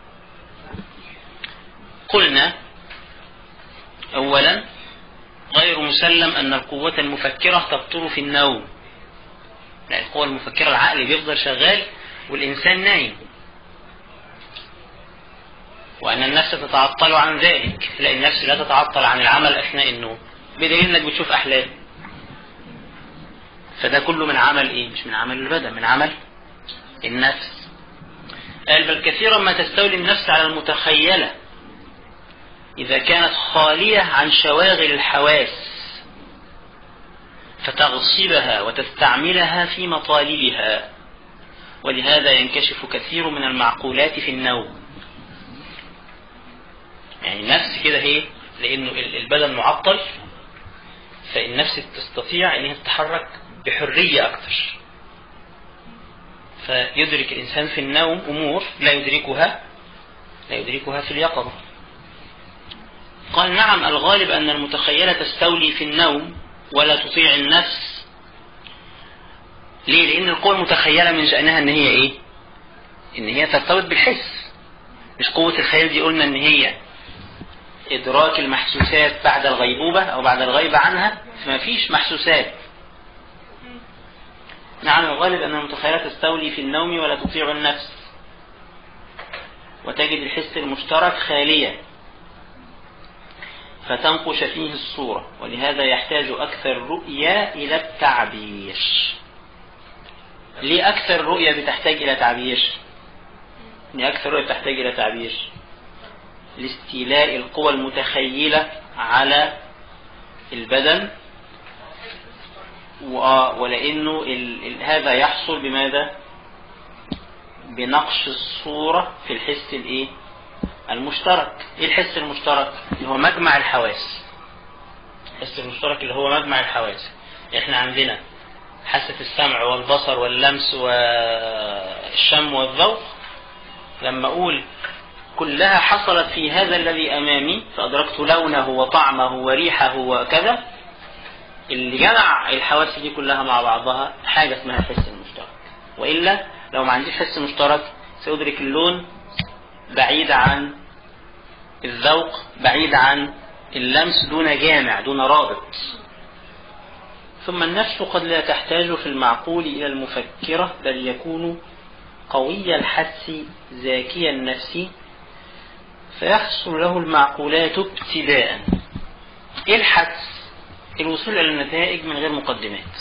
قلنا أولا غير مسلم أن القوة المفكرة تبطل في النوم لا القوة المفكرة العقل بيفضل شغال والإنسان نايم وأن النفس تتعطل عن ذلك لا النفس لا تتعطل عن العمل أثناء النوم بدليل أنك بتشوف أحلام فده كله من عمل إيه مش من عمل البدن من عمل النفس قال بل كثيرا ما تستولي النفس على المتخيلة إذا كانت خالية عن شواغل الحواس فتغصبها وتستعملها في مطالبها ولهذا ينكشف كثير من المعقولات في النوم يعني النفس كده هي لأنه البدن معطل فالنفس تستطيع أن تتحرك بحرية أكثر فيدرك الإنسان في النوم أمور لا يدركها لا يدركها في اليقظة قال نعم الغالب أن المتخيلة تستولي في النوم ولا تطيع النفس ليه لأن القوة المتخيلة من شأنها أن هي إيه أن هي ترتبط بالحس مش قوة الخيال دي قلنا أن هي إدراك المحسوسات بعد الغيبوبة أو بعد الغيبة عنها فما فيش محسوسات نعم الغالب أن المتخيلات تستولي في النوم ولا تطيع النفس وتجد الحس المشترك خاليا فتنقش فيه الصورة ولهذا يحتاج أكثر رؤية إلى التعبير ليه أكثر رؤية بتحتاج إلى تعبير ليه أكثر رؤية بتحتاج إلى تعبير لاستيلاء القوى المتخيلة على البدن ولأنه ال ال هذا يحصل بماذا بنقش الصورة في الحس الايه المشترك ايه الحس المشترك اللي هو مجمع الحواس الحس المشترك اللي هو مجمع الحواس احنا عندنا حاسة السمع والبصر واللمس والشم والذوق لما أقول كلها حصلت في هذا الذي أمامي فأدركت لونه وطعمه وريحه وكذا اللي جمع الحواس دي كلها مع بعضها حاجة اسمها الحس المشترك وإلا لو ما عنديش حس مشترك سأدرك اللون بعيد عن الذوق بعيد عن اللمس دون جامع دون رابط ثم النفس قد لا تحتاج في المعقول إلى المفكرة بل يكون قوي الحس زاكي النفس فيحصل له المعقولات ابتداء ايه الحدس الوصول الى النتائج من غير مقدمات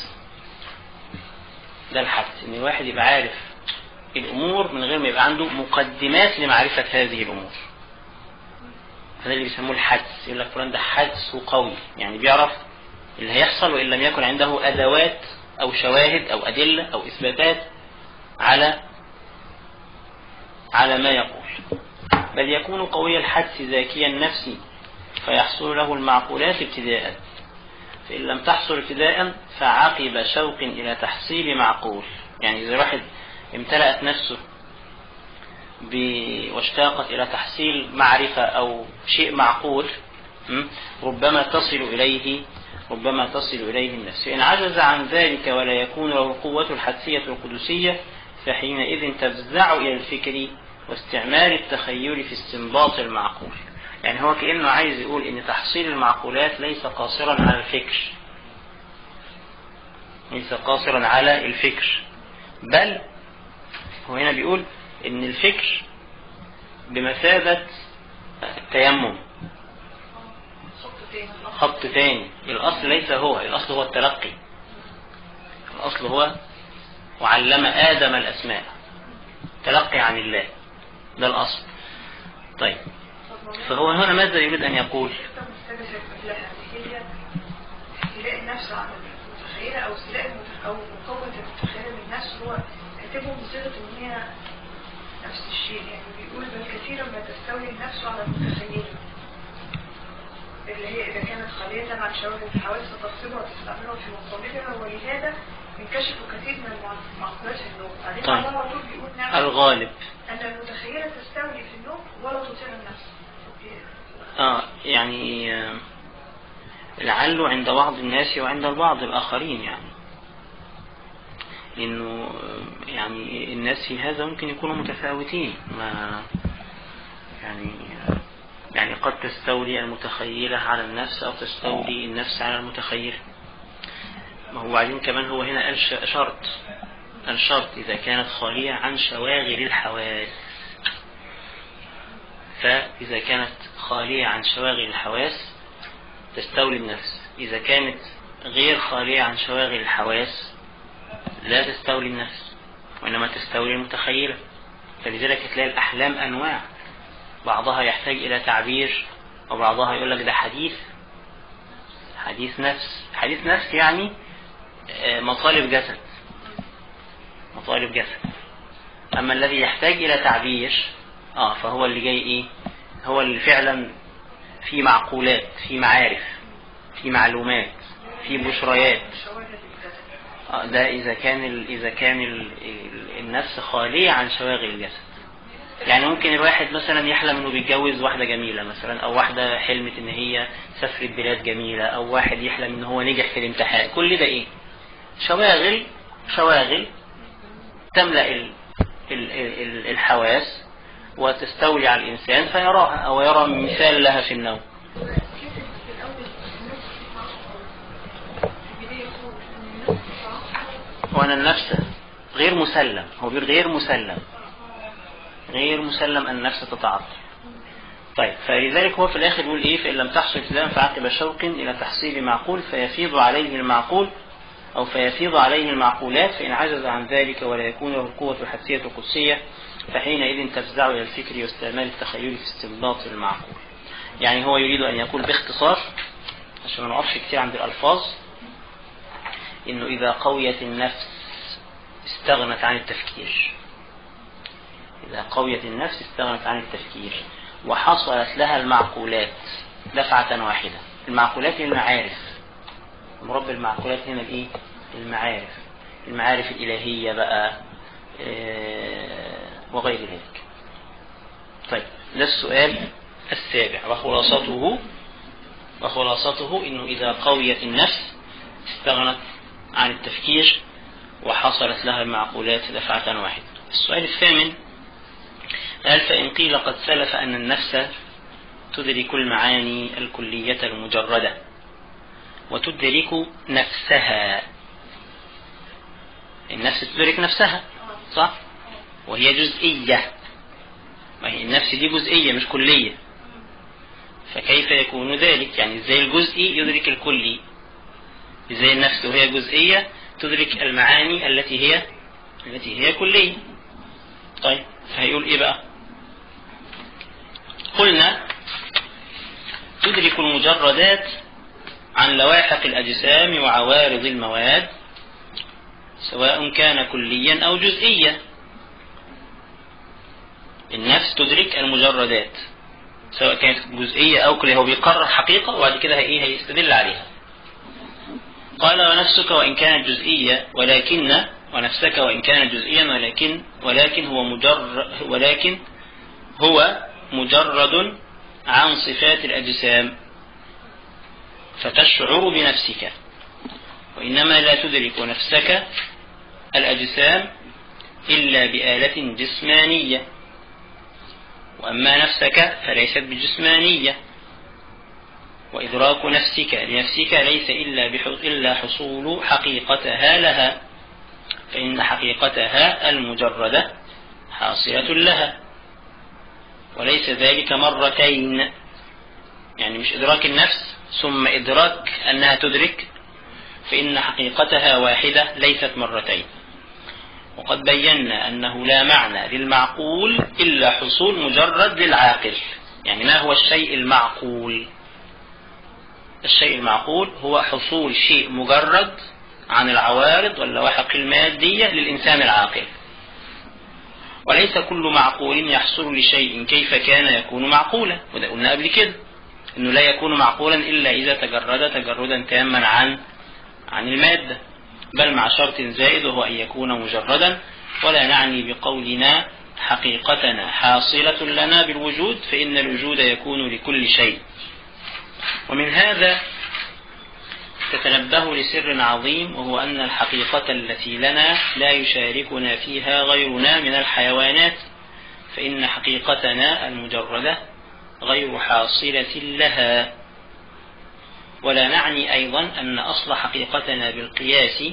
ده الحدس ان الواحد يبقى عارف الامور من غير ما يبقى عنده مقدمات لمعرفة هذه الامور هذا اللي بيسموه الحدس يقول لك فلان ده حدس قوي يعني بيعرف اللي هيحصل وان لم يكن عنده ادوات او شواهد او ادلة او اثباتات على على ما يقول بل يكون قوي الحدس زاكي النفس فيحصل له المعقولات ابتداء فإن لم تحصل ابتداء فعقب شوق إلى تحصيل معقول يعني إذا واحد امتلأت نفسه ب... واشتاقت إلى تحصيل معرفة أو شيء معقول ربما تصل إليه ربما تصل إليه النفس فإن عجز عن ذلك ولا يكون له القوة الحدسية القدسية فحينئذ تفزع إلى الفكر واستعمال التخيل في استنباط المعقول يعني هو كأنه عايز يقول ان تحصيل المعقولات ليس قاصرا على الفكر ليس قاصرا على الفكر بل هو هنا بيقول ان الفكر بمثابة التيمم خط تاني الاصل ليس هو الاصل هو التلقي الاصل هو وعلم ادم الاسماء تلقي عن الله ده الأصل طيب فهو هنا ماذا يريد أن يقول استيلاء النفس على المتخيلة أو استيلاء أو مقوة المتخيلة من النفس هو كاتبه بصيغة إن هي نفس الشيء يعني بيقول بل كثيرا ما تستولي النفس على المتخيلة اللي هي إذا كانت خالية عن شواهد الحواس فتغصبها وتستعملها في مقابلها ولهذا ينكشف كثير من معقولات النوم بعدين طيب. الله على طول بيقول نعم الغالب أن المتخيلة تستولي في النوم ولا تطيع النفس آه يعني آه، لعله عند بعض الناس وعند البعض الآخرين يعني إنه آه، يعني الناس في هذا ممكن يكونوا متفاوتين ما يعني آه، يعني قد تستولي المتخيلة على النفس أو تستولي النفس على المتخيلة ما هو بعدين كمان هو هنا قال ش- شرط الشرط إذا كانت خالية عن شواغل الحواس فإذا كانت خالية عن شواغل الحواس تستولي النفس إذا كانت غير خالية عن شواغل الحواس لا تستولي النفس وإنما تستولي المتخيلة فلذلك تلاقي الأحلام أنواع بعضها يحتاج إلى تعبير وبعضها يقول لك ده حديث حديث نفس حديث نفس يعني آه، مطالب جسد مطالب جسد أما الذي يحتاج إلى تعبير آه فهو اللي جاي إيه هو اللي فعلا في معقولات في معارف في معلومات في بشريات شواهد الجسد آه، ده إذا كان ال... إذا كان ال... ال- النفس خالية عن شواغل الجسد يعني ممكن الواحد مثلا يحلم انه بيتجوز واحدة جميلة مثلا او واحدة حلمت ان هي سافرت بلاد جميلة او واحد يحلم ان هو نجح في الامتحان كل ده ايه شواغل شواغل تملأ ال... ال... ال... الحواس وتستولي على الانسان فيراها او يرى مثال لها في النوم كتب في الأول النفس في البداية يقول أن النفس وأن النفس غير مسلم هو بيقول غير مسلم غير مسلم أن النفس تتعطل طيب فلذلك هو في الآخر يقول إيه فإن لم تحصل ابتداء فعقب شوق إلى تحصيل معقول فيفيض عليه المعقول أو فيفيض عليه المعقولات فإن عجز عن ذلك ولا يكون له القوة الحسية القدسية فحينئذ تفزع إلى الفكر واستعمال التخيل في استنباط المعقول يعني هو يريد أن يقول باختصار عشان ما نقفش كتير عند الألفاظ إنه إذا قويت النفس استغنت عن التفكير إذا قويت النفس استغنت عن التفكير وحصلت لها المعقولات دفعة واحدة المعقولات هي المعارف مرب المعقولات هنا الإيه؟ المعارف المعارف الإلهية بقى وغير ذلك طيب ده السؤال السابع وخلاصته وخلاصته انه اذا قويت النفس استغنت عن التفكير وحصلت لها المعقولات دفعة واحدة السؤال الثامن قال فإن قيل قد سلف أن النفس تدرك المعاني الكلية المجردة وتدرك نفسها النفس تدرك نفسها صح وهي جزئية ما هي النفس دي جزئية مش كلية فكيف يكون ذلك يعني ازاي الجزئي يدرك الكلي ازاي النفس وهي جزئية تدرك المعاني التي هي التي هي كلية طيب فهيقول ايه بقى قلنا تدرك المجردات عن لواحق الأجسام وعوارض المواد سواء كان كليا أو جزئيا النفس تدرك المجردات سواء كانت جزئية أو كلية هو بيقرر حقيقة وبعد كده هي هيستدل عليها قال ونفسك وإن كانت جزئية ولكن ونفسك وإن كانت جزئيا ولكن ولكن هو مجرد ولكن هو مجرد عن صفات الأجسام فتشعر بنفسك وإنما لا تدرك نفسك الأجسام إلا بآلة جسمانية وأما نفسك فليست بجسمانية وإدراك نفسك لنفسك ليس إلا, إلا حصول حقيقتها لها فإن حقيقتها المجردة حاصلة لها وليس ذلك مرتين يعني مش إدراك النفس ثم إدراك أنها تدرك فإن حقيقتها واحدة ليست مرتين وقد بينا أنه لا معنى للمعقول إلا حصول مجرد للعاقل يعني ما هو الشيء المعقول الشيء المعقول هو حصول شيء مجرد عن العوارض واللواحق المادية للإنسان العاقل وليس كل معقول يحصل لشيء كيف كان يكون معقولا وده قلنا قبل كده انه لا يكون معقولا الا اذا تجرد تجردا تاما عن عن المادة بل مع شرط زائد وهو ان يكون مجردا ولا نعني بقولنا حقيقتنا حاصلة لنا بالوجود فإن الوجود يكون لكل شيء ومن هذا تتنبه لسر عظيم وهو أن الحقيقة التي لنا لا يشاركنا فيها غيرنا من الحيوانات فإن حقيقتنا المجردة غير حاصلة لها ولا نعني أيضا أن أصل حقيقتنا بالقياس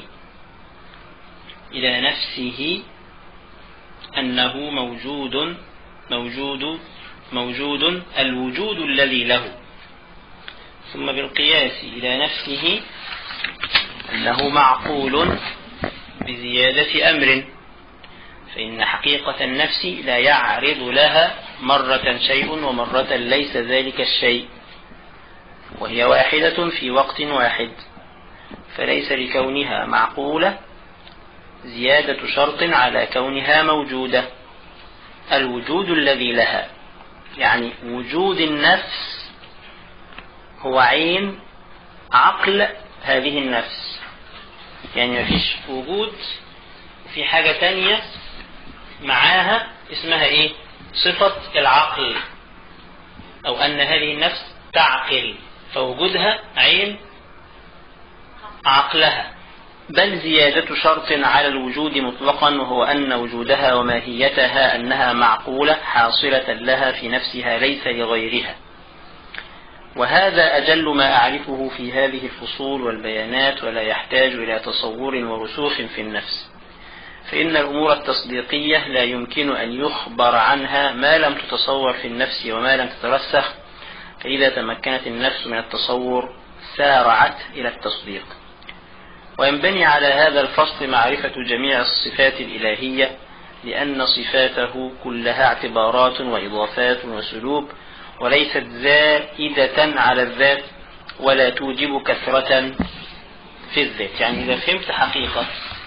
إلى نفسه أنه موجود موجود موجود الوجود الذي له ثم بالقياس إلى نفسه أنه معقول بزيادة أمر فإن حقيقة النفس لا يعرض لها مرة شيء ومرة ليس ذلك الشيء وهي واحدة في وقت واحد فليس لكونها معقولة زيادة شرط على كونها موجودة الوجود الذي لها يعني وجود النفس هو عين عقل هذه النفس يعني مفيش وجود في حاجة تانية معاها اسمها ايه صفة العقل او ان هذه النفس تعقل فوجودها عين عقلها بل زيادة شرط على الوجود مطلقا وهو أن وجودها وماهيتها أنها معقولة حاصلة لها في نفسها ليس لغيرها وهذا أجل ما أعرفه في هذه الفصول والبيانات ولا يحتاج إلى تصور ورسوخ في النفس فإن الأمور التصديقية لا يمكن أن يخبر عنها ما لم تتصور في النفس وما لم تترسخ فإذا تمكنت النفس من التصور سارعت إلى التصديق وينبني على هذا الفصل معرفة جميع الصفات الإلهية لأن صفاته كلها اعتبارات وإضافات وسلوب وليست زائدة على الذات ولا توجب كثرة في الذات يعني إذا فهمت حقيقة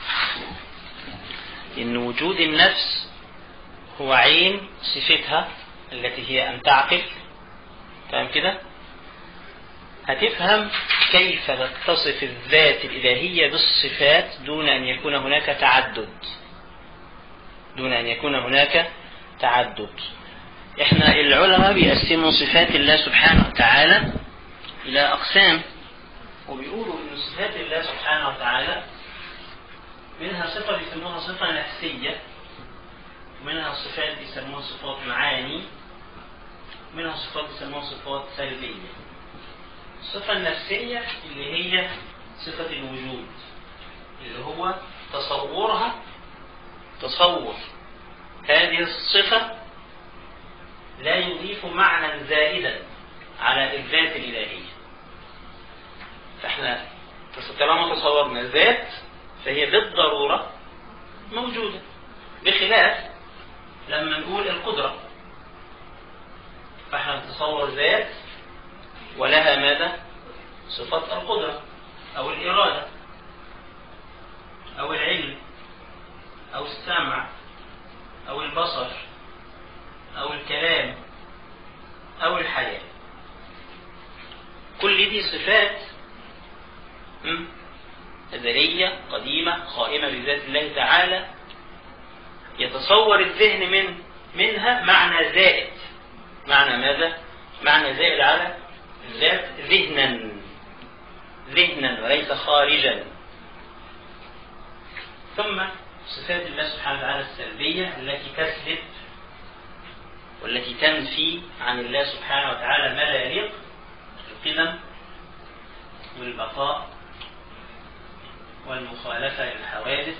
إن وجود النفس هو عين صفتها التي هي أن تعقل فاهم كده هتفهم كيف تتصف الذات الإلهية بالصفات دون أن يكون هناك تعدد دون أن يكون هناك تعدد احنا العلماء بيقسموا صفات الله سبحانه وتعالى إلى أقسام وبيقولوا إن صفات الله سبحانه وتعالى منها صفة بيسموها صفة نفسية ومنها صفات بيسموها صفات معاني منها صفات بيسموها صفات سلبية الصفة النفسية اللي هي صفة الوجود اللي هو تصورها تصور هذه الصفة لا يضيف معنى زائدا على الذات الإلهية فاحنا طالما تصورنا ذات فهي بالضرورة موجودة بخلاف لما نقول القدرة فاحنا نتصور ذات ولها ماذا صفات القدرة أو الإرادة أو العلم أو السمع أو البصر أو الكلام أو الحياة كل دي صفات أزلية قديمة قائمة بذات الله تعالى يتصور الذهن من منها معنى زائد معنى ماذا؟ معنى زائد على الذات ذهنا ذهنا وليس خارجا ثم صفات الله سبحانه وتعالى السلبية التي تسلب والتي تنفي عن الله سبحانه وتعالى ما لا يليق القدم والبقاء والمخالفة للحوادث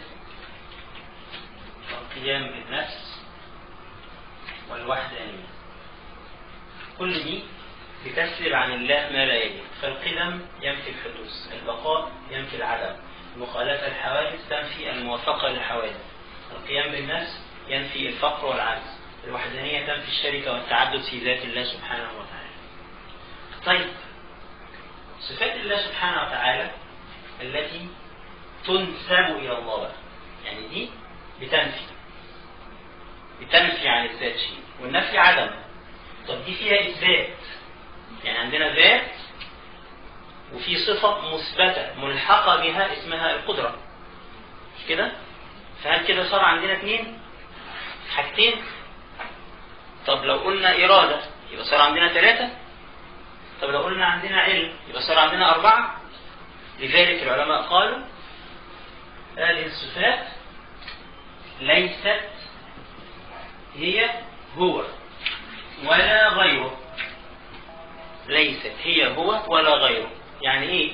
والقيام بالنفس والوحدانية كل دي بتسلب عن الله ما لا يليق فالقدم ينفي الحدوث البقاء ينفي العدم المخالفة للحوادث تنفي الموافقة للحوادث القيام بالنفس ينفي الفقر والعجز الوحدانية تنفي الشركة والتعدد في ذات الله سبحانه وتعالى طيب صفات الله سبحانه وتعالى التي تنسب إلى الله بقى. يعني دي بتنفي بتنفي عن الذات شيء والنفي عدم طب دي فيها إثبات يعني عندنا ذات وفي صفة مثبتة ملحقة بها اسمها القدرة مش كده؟ فهل كده صار عندنا اثنين؟ حاجتين؟ طب لو قلنا إرادة يبقى صار عندنا ثلاثة؟ طب لو قلنا عندنا علم يبقى صار عندنا أربعة؟ لذلك العلماء قالوا هذه الصفات ليست هي هو ولا غيره ليست هي هو ولا غيره يعني ايه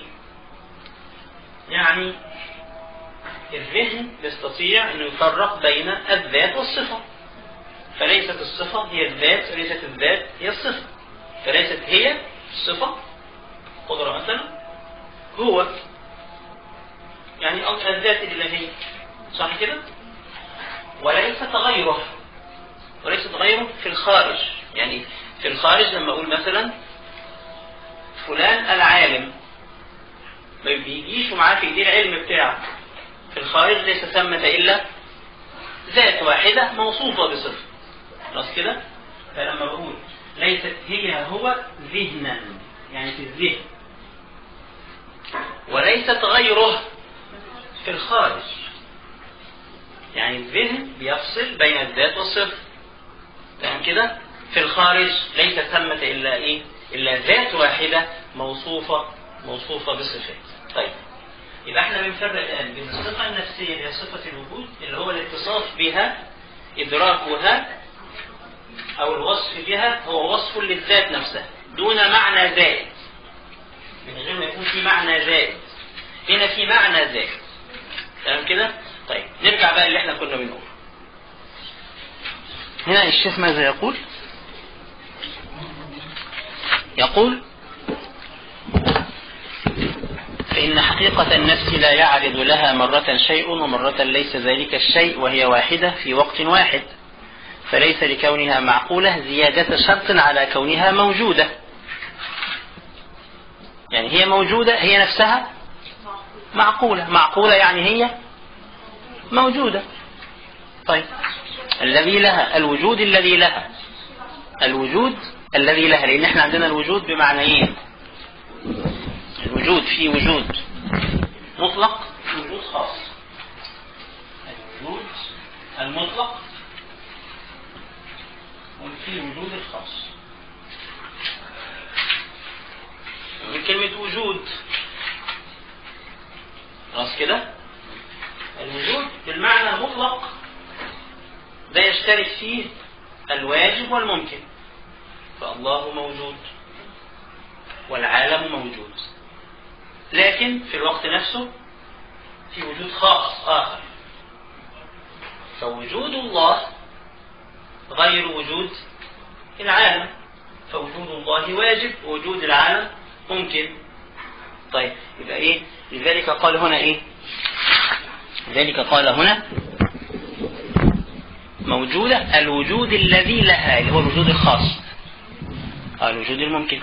يعني الذهن يستطيع انه يفرق بين الذات والصفة فليست الصفة هي الذات وليست الذات هي الصفة فليست هي الصفة قدرة مثلا هو يعني الذات الإلهية صح كده وليست غيره وليست غيره في الخارج يعني في الخارج لما أقول مثلا فلان العالم ما بيجيش ومعاه في ايديه العلم بتاعه في الخارج ليس ثمة إلا ذات واحدة موصوفة بصفة خلاص كده فلما بقول ليست هي هو ذهنا يعني في الذهن وليست غيره في الخارج يعني الذهن بيفصل بين الذات والصفة فاهم كده في الخارج ليس ثمة إلا إيه إلا ذات واحدة موصوفة موصوفة بصفات طيب يبقى احنا بنفرق الآن بين الصفة النفسية اللي هي صفة الوجود اللي هو الاتصاف بها إدراكها أو الوصف بها هو وصف للذات نفسها دون معنى زائد من غير ما يكون في معنى زائد هنا في معنى زائد تمام كده؟ طيب نرجع بقى اللي احنا كنا بنقوله هنا الشيخ ماذا يقول؟ يقول فإن حقيقة النفس لا يعرض لها مرة شيء ومرة ليس ذلك الشيء وهي واحدة في وقت واحد فليس لكونها معقولة زيادة شرط على كونها موجودة يعني هي موجودة هي نفسها معقولة معقولة يعني هي موجودة طيب الذي لها الوجود الذي لها الوجود الذي لها لأن احنا عندنا الوجود بمعنيين الوجود في في وجود مطلق وجود خاص الوجود المطلق وفي وجود الخاص من كلمة وجود خلاص كده الوجود بالمعنى المطلق ده يشترك فيه الواجب والممكن فالله موجود والعالم موجود لكن في الوقت نفسه في وجود خاص آخر فوجود الله غير وجود العالم فوجود الله واجب ووجود العالم ممكن طيب يبقى ايه لذلك قال هنا ايه لذلك قال هنا موجودة الوجود الذي لها اللي هو الوجود الخاص آه الوجود الممكن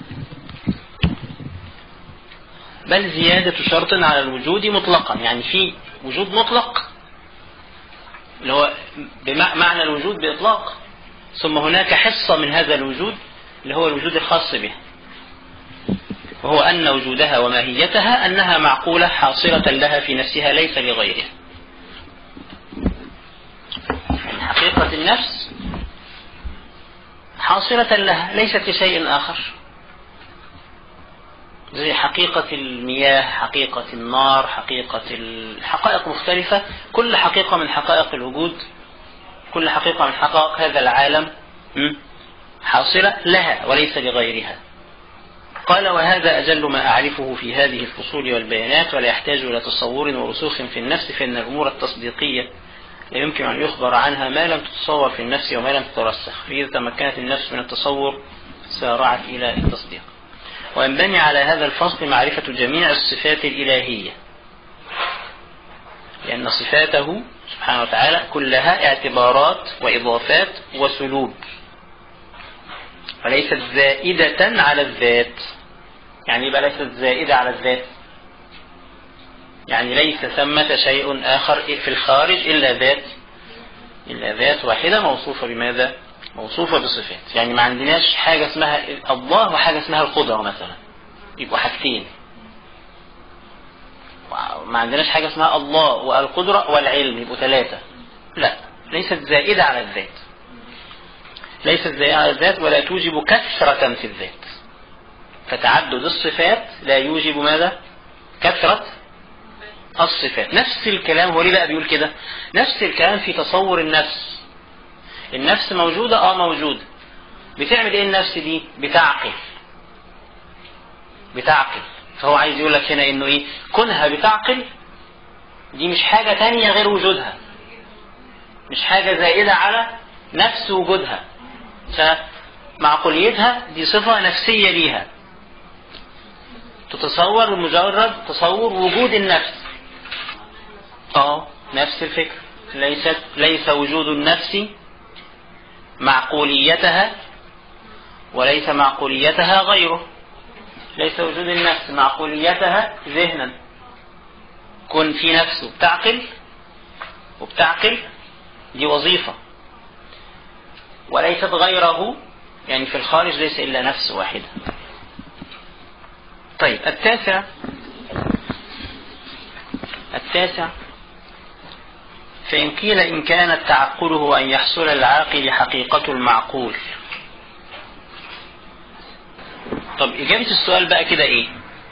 بل زيادة شرط على الوجود مطلقا يعني في وجود مطلق اللي هو بمعنى الوجود بإطلاق ثم هناك حصة من هذا الوجود اللي هو الوجود الخاص به وهو أن وجودها وماهيتها أنها معقولة حاصلة لها في نفسها ليس لغيرها يعني حقيقة النفس حاصلة لها ليست لشيء آخر زي حقيقة المياه حقيقة النار حقيقة الحقائق مختلفة كل حقيقة من حقائق الوجود كل حقيقة من حقائق هذا العالم حاصلة لها وليس لغيرها قال وهذا أجل ما أعرفه في هذه الفصول والبيانات ولا يحتاج إلى تصور ورسوخ في النفس فإن الأمور التصديقية لا يمكن أن يخبر عنها ما لم تتصور في النفس وما لم تترسخ فإذا تمكنت النفس من التصور سارعت إلى التصديق وينبني على هذا الفصل معرفة جميع الصفات الإلهية لأن صفاته سبحانه وتعالى كلها اعتبارات وإضافات وسلوب وليست زائدة على الذات يعني يبقى ليست زائدة على الذات يعني ليس ثمة شيء آخر في الخارج إلا ذات إلا ذات واحدة موصوفة بماذا؟ موصوفة بصفات يعني ما عندناش حاجة اسمها الله وحاجة اسمها القدرة مثلا يبقوا حاجتين ما عندناش حاجة اسمها الله والقدرة والعلم يبقوا ثلاثة لا ليست زائدة على الذات ليست زائدة على الذات ولا توجب كثرة في الذات فتعدد الصفات لا يوجب ماذا كثرة الصفات نفس الكلام هو ليه بقى بيقول كده نفس الكلام في تصور النفس النفس موجودة اه موجودة بتعمل ايه النفس دي بتعقل بتعقل فهو عايز يقول لك هنا انه ايه كونها بتعقل دي مش حاجة تانية غير وجودها مش حاجة زائدة على نفس وجودها فمعقوليتها دي صفة نفسية ليها تتصور مجرد تصور وجود النفس اه نفس الفكرة ليست ليس وجود النفس معقوليتها وليس معقوليتها غيره ليس وجود النفس معقوليتها ذهنا كن في نفسه بتعقل وبتعقل دي وظيفة وليست غيره يعني في الخارج ليس إلا نفس واحدة طيب التاسع التاسع فإن قيل إن كانت تعقله أن يحصل العاقل حقيقة المعقول طب إجابة السؤال بقى كده إيه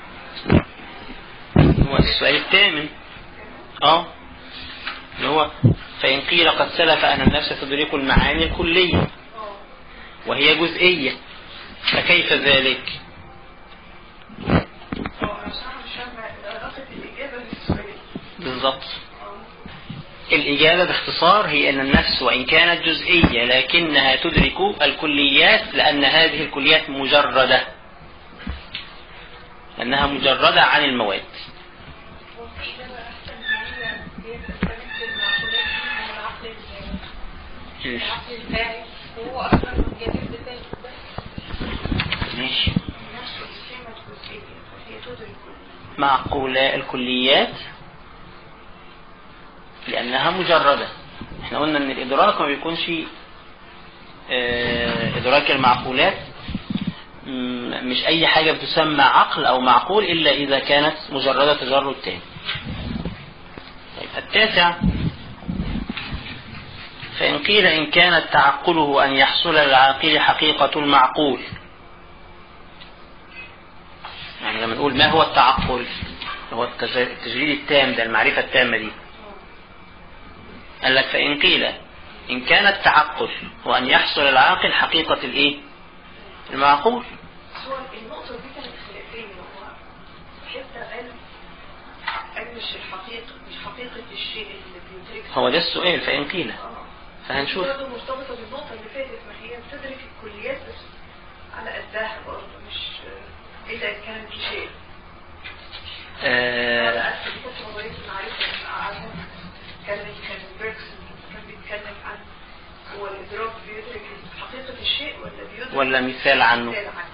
هو السؤال الثامن اه اللي هو فإن قيل قد سلف أن النفس تدرك المعاني الكلية وهي جزئية فكيف ذلك بالضبط الإجابة باختصار هي أن النفس وإن كانت جزئية لكنها تدرك الكليات لأن هذه الكليات مجردة لأنها مجردة عن المواد ماشي معقولة الكليات لأنها مجردة احنا قلنا ان الإدراك ما بيكونش اه إدراك المعقولات م- مش أي حاجة بتسمى عقل أو معقول إلا إذا كانت مجرد تجرد تام طيب التاسع فإن قيل إن كانت تعقله أن يحصل للعاقل حقيقة المعقول يعني لما نقول ما هو التعقل هو التج- التجريد التام ده المعرفة التامة دي قال لك فإن قيل إن كان التعقل هو أن يحصل العاقل حقيقة الإيه؟ المعقول بس هو النقطة دي كانت خلافية هو حتة قال قال مش الحقيقة مش حقيقة الشيء اللي بيدركه هو ده السؤال فإن قيل آه. فهنشوف برضه مرتبطة بالنقطة اللي فاتت ما هي بتدرك الكليات بس على قدها برضه مش إلا إن كان في شيء آه أنا أسف كنت نظرية المعرفة عشان كان كان بيركس كان بيتكلم عن هو الإدراك بيدرك حقيقة الشيء ولا بيدرك ولا مثال عنه مثال عنه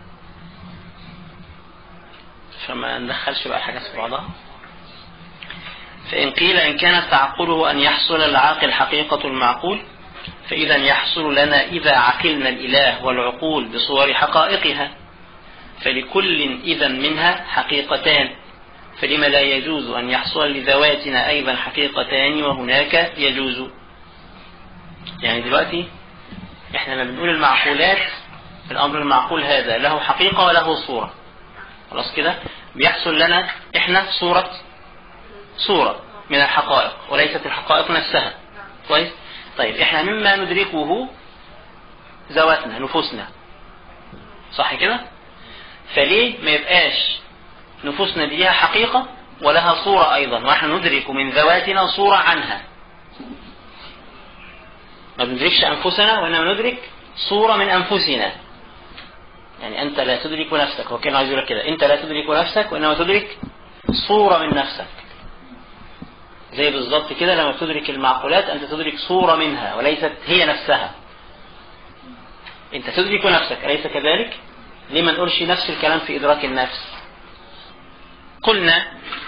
عشان ما ندخلش بقى حاجة في بعضها فإن قيل إن كان تعقله أن يحصل العاقل حقيقة المعقول فإذا يحصل لنا إذا عقلنا الإله والعقول بصور حقائقها فلكل إذا منها حقيقتان فلما لا يجوز أن يحصل لذواتنا أيضا حقيقتان وهناك يجوز يعني دلوقتي احنا لما بنقول المعقولات الأمر المعقول هذا له حقيقة وله صورة خلاص كده بيحصل لنا احنا صورة صورة من الحقائق وليست الحقائق نفسها كويس طيب احنا مما ندركه ذواتنا نفوسنا صح كده فليه ما يبقاش نفوسنا دي ليها حقيقة ولها صورة أيضا ونحن ندرك من ذواتنا صورة عنها ما بندركش أنفسنا وإنما ندرك صورة من أنفسنا يعني أنت لا تدرك نفسك هو كان عايز يقول لك كده أنت لا تدرك نفسك وإنما تدرك صورة من نفسك زي بالظبط كده لما تدرك المعقولات أنت تدرك صورة منها وليست هي نفسها أنت تدرك نفسك أليس كذلك؟ ليه ما نقولش نفس الكلام في إدراك النفس قلنا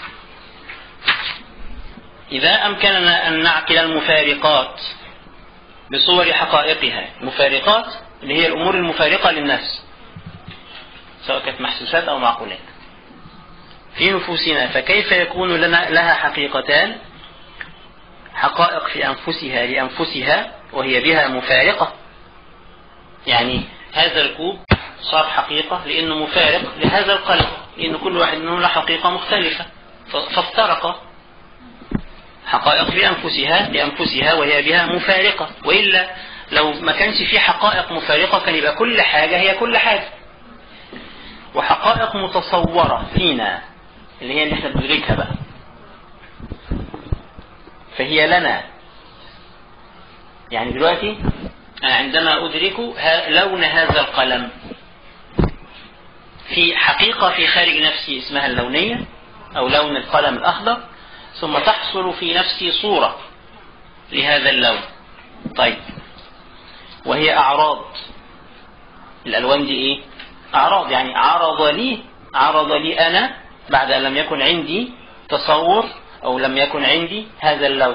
إذا أمكننا أن نعقل المفارقات بصور حقائقها المفارقات اللي هي الأمور المفارقة للنفس سواء كانت محسوسات أو معقولات في نفوسنا فكيف يكون لنا لها حقيقتان حقائق في أنفسها لأنفسها وهي بها مفارقة يعني هذا الكوب صار حقيقة لأنه مفارق لهذا القلب لأن كل واحد منهم له حقيقة مختلفة فافترق حقائق لأنفسها لأنفسها وهي بها مفارقة وإلا لو ما كانش في حقائق مفارقة كان يبقى كل حاجة هي كل حاجة وحقائق متصورة فينا اللي هي اللي احنا بندركها بقى فهي لنا يعني دلوقتي أنا عندما أدرك لون هذا القلم في حقيقة في خارج نفسي اسمها اللونية أو لون القلم الأخضر ثم تحصل في نفسي صورة لهذا اللون طيب وهي أعراض الألوان دي إيه أعراض يعني عرض لي عرض لي أنا بعد أن لم يكن عندي تصور أو لم يكن عندي هذا اللون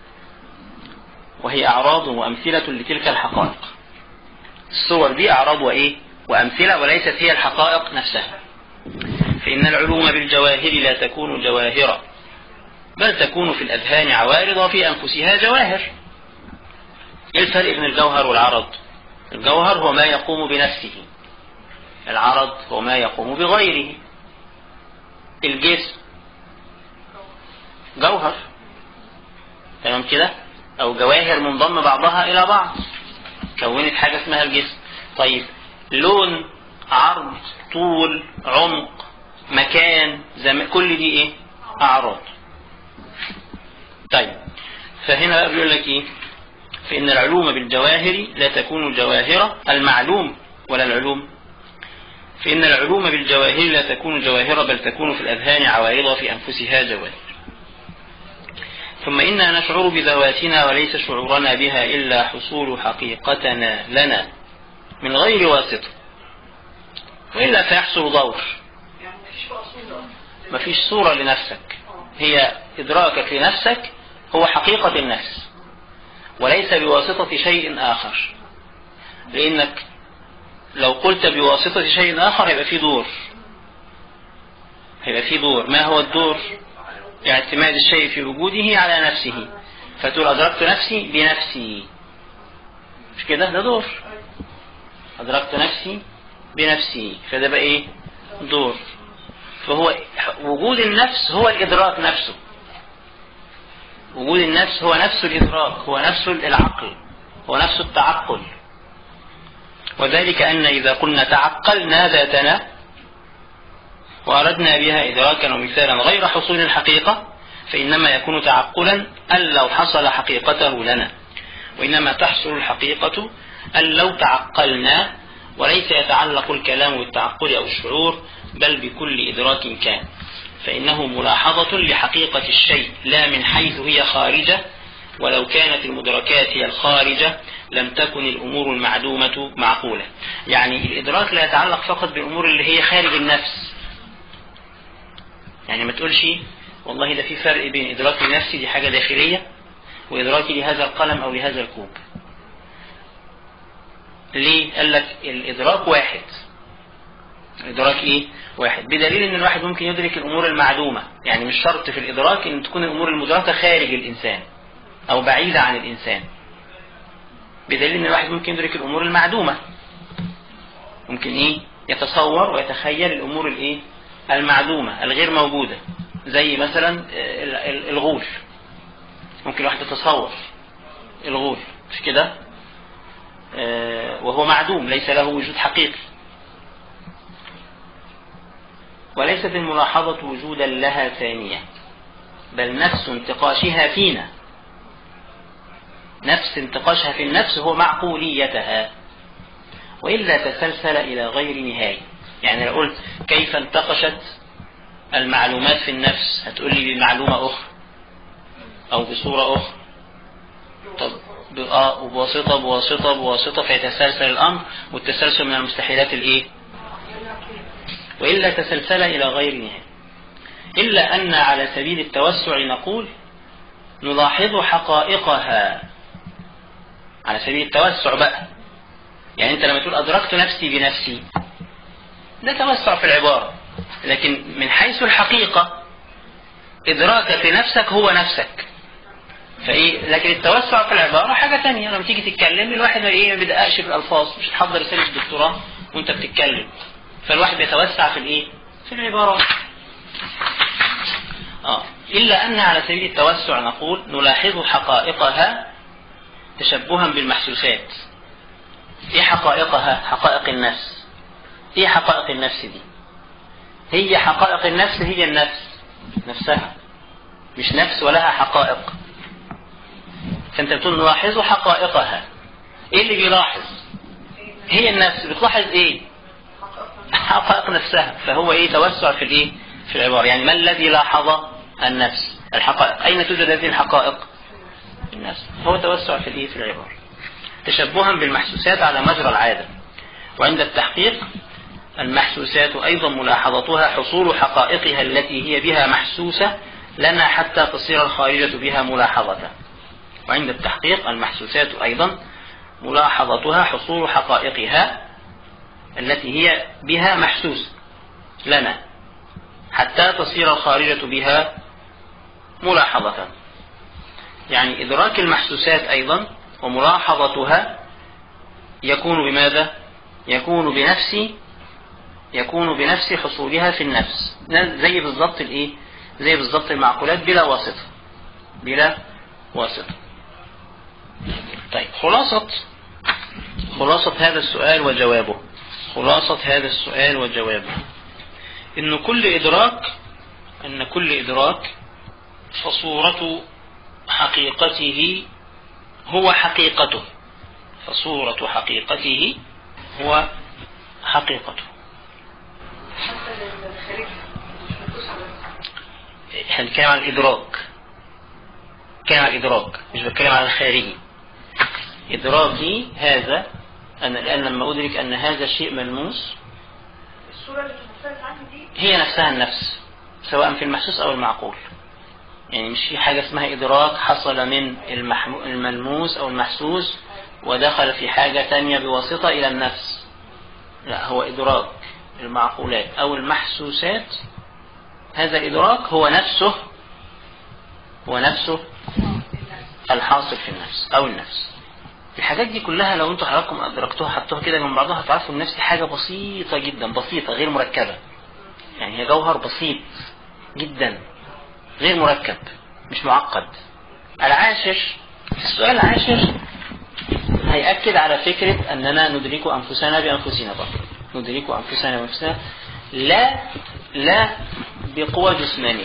وهي أعراض وأمثلة لتلك الحقائق الصور دي أعراض وإيه وأمثلة وليست هي الحقائق نفسها فإن العلوم بالجواهر لا تكون جواهرا بل تكون في الأذهان عوارض وفي أنفسها جواهر إيه الفرق بين الجوهر والعرض الجوهر هو ما يقوم بنفسه العرض هو ما يقوم بغيره الجسم جوهر تمام كده أو جواهر منضم بعضها إلى بعض كونت حاجة اسمها الجسم طيب لون عرض طول عمق مكان زمان كل دي ايه اعراض طيب فهنا بقى بيقول لك ايه فان العلوم بالجواهر لا تكون جواهر المعلوم ولا العلوم فان العلوم بالجواهر لا تكون جواهر بل تكون في الاذهان عوارض في انفسها جواهر ثم إنا نشعر بذواتنا وليس شعورنا بها إلا حصول حقيقتنا لنا من غير واسطة وإلا فيحصل دور يعني مفيش بقى صورة مفيش صورة لنفسك هي إدراكك لنفسك هو حقيقة النفس وليس بواسطة شيء آخر لأنك لو قلت بواسطة شيء آخر هيبقى فيه دور هيبقى فيه دور ما هو الدور اعتماد الشيء في وجوده على نفسه فتقول أدركت نفسي بنفسي مش كده ده دور أدركت نفسي بنفسي فده بقى إيه دور فهو وجود النفس هو الإدراك نفسه وجود النفس هو نفس الإدراك هو نفس العقل هو نفس التعقل وذلك أن إذا قلنا تعقلنا ذاتنا وأردنا بها إدراكا ومثالا غير حصول الحقيقة فإنما يكون تعقلا أن لو حصل حقيقته لنا وإنما تحصل الحقيقة أن لو تعقلنا وليس يتعلق الكلام بالتعقل أو الشعور بل بكل إدراك كان فإنه ملاحظة لحقيقة الشيء لا من حيث هي خارجة ولو كانت المدركات هي الخارجة لم تكن الأمور المعدومة معقولة يعني الإدراك لا يتعلق فقط بالأمور اللي هي خارج النفس يعني ما تقولش والله ده في فرق بين إدراكي لنفسي دي حاجة داخلية وإدراكي لهذا القلم أو لهذا الكوب ليه؟ قال لك الإدراك واحد الإدراك إيه؟ واحد بدليل إن الواحد ممكن يدرك الأمور المعدومة يعني مش شرط في الإدراك إن تكون الأمور المدركة خارج الإنسان أو بعيدة عن الإنسان بدليل إن الواحد ممكن يدرك الأمور المعدومة ممكن إيه؟ يتصور ويتخيل الأمور الإيه؟ المعدومة الغير موجودة زي مثلا الغول ممكن الواحد يتصور الغول مش كده وهو معدوم ليس له وجود حقيقي وليست الملاحظة وجودا لها ثانية بل نفس انتقاشها فينا نفس انتقاشها في النفس هو معقوليتها وإلا تسلسل إلى غير نهاية يعني لو قلت كيف انتقشت المعلومات في النفس هتقول لي بمعلومة أخرى أو بصورة أخرى طب آه وبواسطة بواسطة بواسطة فيتسلسل الأمر والتسلسل من المستحيلات الإيه؟ وإلا تسلسل إلى غير نهاية إلا أن على سبيل التوسع نقول نلاحظ حقائقها على سبيل التوسع بقى يعني أنت لما تقول أدركت نفسي بنفسي ده توسع في العبارة لكن من حيث الحقيقة إدراكك لنفسك هو نفسك فإيه لكن التوسع في العبارة حاجة تانية لما تيجي تتكلم الواحد إيه ما بيدققش في الألفاظ مش تحضر رسالة دكتوراه وأنت بتتكلم فالواحد بيتوسع في الإيه في العبارات آه. إلا أن على سبيل التوسع نقول نلاحظ حقائقها تشبها بالمحسوسات إيه حقائقها حقائق النفس إيه حقائق النفس دي هي حقائق النفس هي النفس نفسها مش نفس ولها حقائق فانت بتقول نلاحظ حقائقها ايه اللي بيلاحظ هي النفس بتلاحظ ايه حقائق نفسها فهو ايه توسع في الايه في العبارة يعني ما الذي لاحظ النفس الحقائق اين توجد هذه الحقائق النفس هو توسع في الايه في العبارة تشبها بالمحسوسات على مجرى العادة وعند التحقيق المحسوسات أيضا ملاحظتها حصول حقائقها التي هي بها محسوسة لنا حتى تصير الخارجة بها ملاحظة وعند التحقيق المحسوسات أيضا ملاحظتها حصول حقائقها التي هي بها محسوس لنا حتى تصير الخارجة بها ملاحظة يعني إدراك المحسوسات أيضا وملاحظتها يكون بماذا؟ يكون بنفس يكون بنفس حصولها في النفس زي بالضبط الايه زي بالضبط المعقولات بلا واسطة بلا واسطة طيب خلاصة خلاصة هذا السؤال وجوابه خلاصة هذا السؤال وجوابه ان كل ادراك ان كل ادراك فصورة حقيقته هو حقيقته فصورة حقيقته هو حقيقته احنا بنتكلم عن الادراك بنتكلم عن الادراك مش بتكلم عن الخارجي ادراكي هذا انا الان لما ادرك ان هذا شيء ملموس الصورة اللي بتتفرج عني دي هي نفسها النفس سواء في المحسوس او المعقول يعني مش في حاجة اسمها إدراك حصل من المحمو... الملموس أو المحسوس ودخل في حاجة تانية بواسطة إلى النفس لا هو إدراك المعقولات أو المحسوسات هذا الإدراك هو نفسه هو نفسه الحاصل في النفس أو النفس الحاجات دي كلها لو انتوا حضراتكم أدركتوها حطوها كده من بعضها هتعرفوا النفس دي حاجة بسيطة جدا بسيطة غير مركبة يعني هي جوهر بسيط جدا غير مركب مش معقد العاشر السؤال العاشر هيأكد على فكرة أننا ندرك أنفسنا بأنفسنا برضه ندرك أنفسنا بأنفسنا لا لا بقوة جسمانية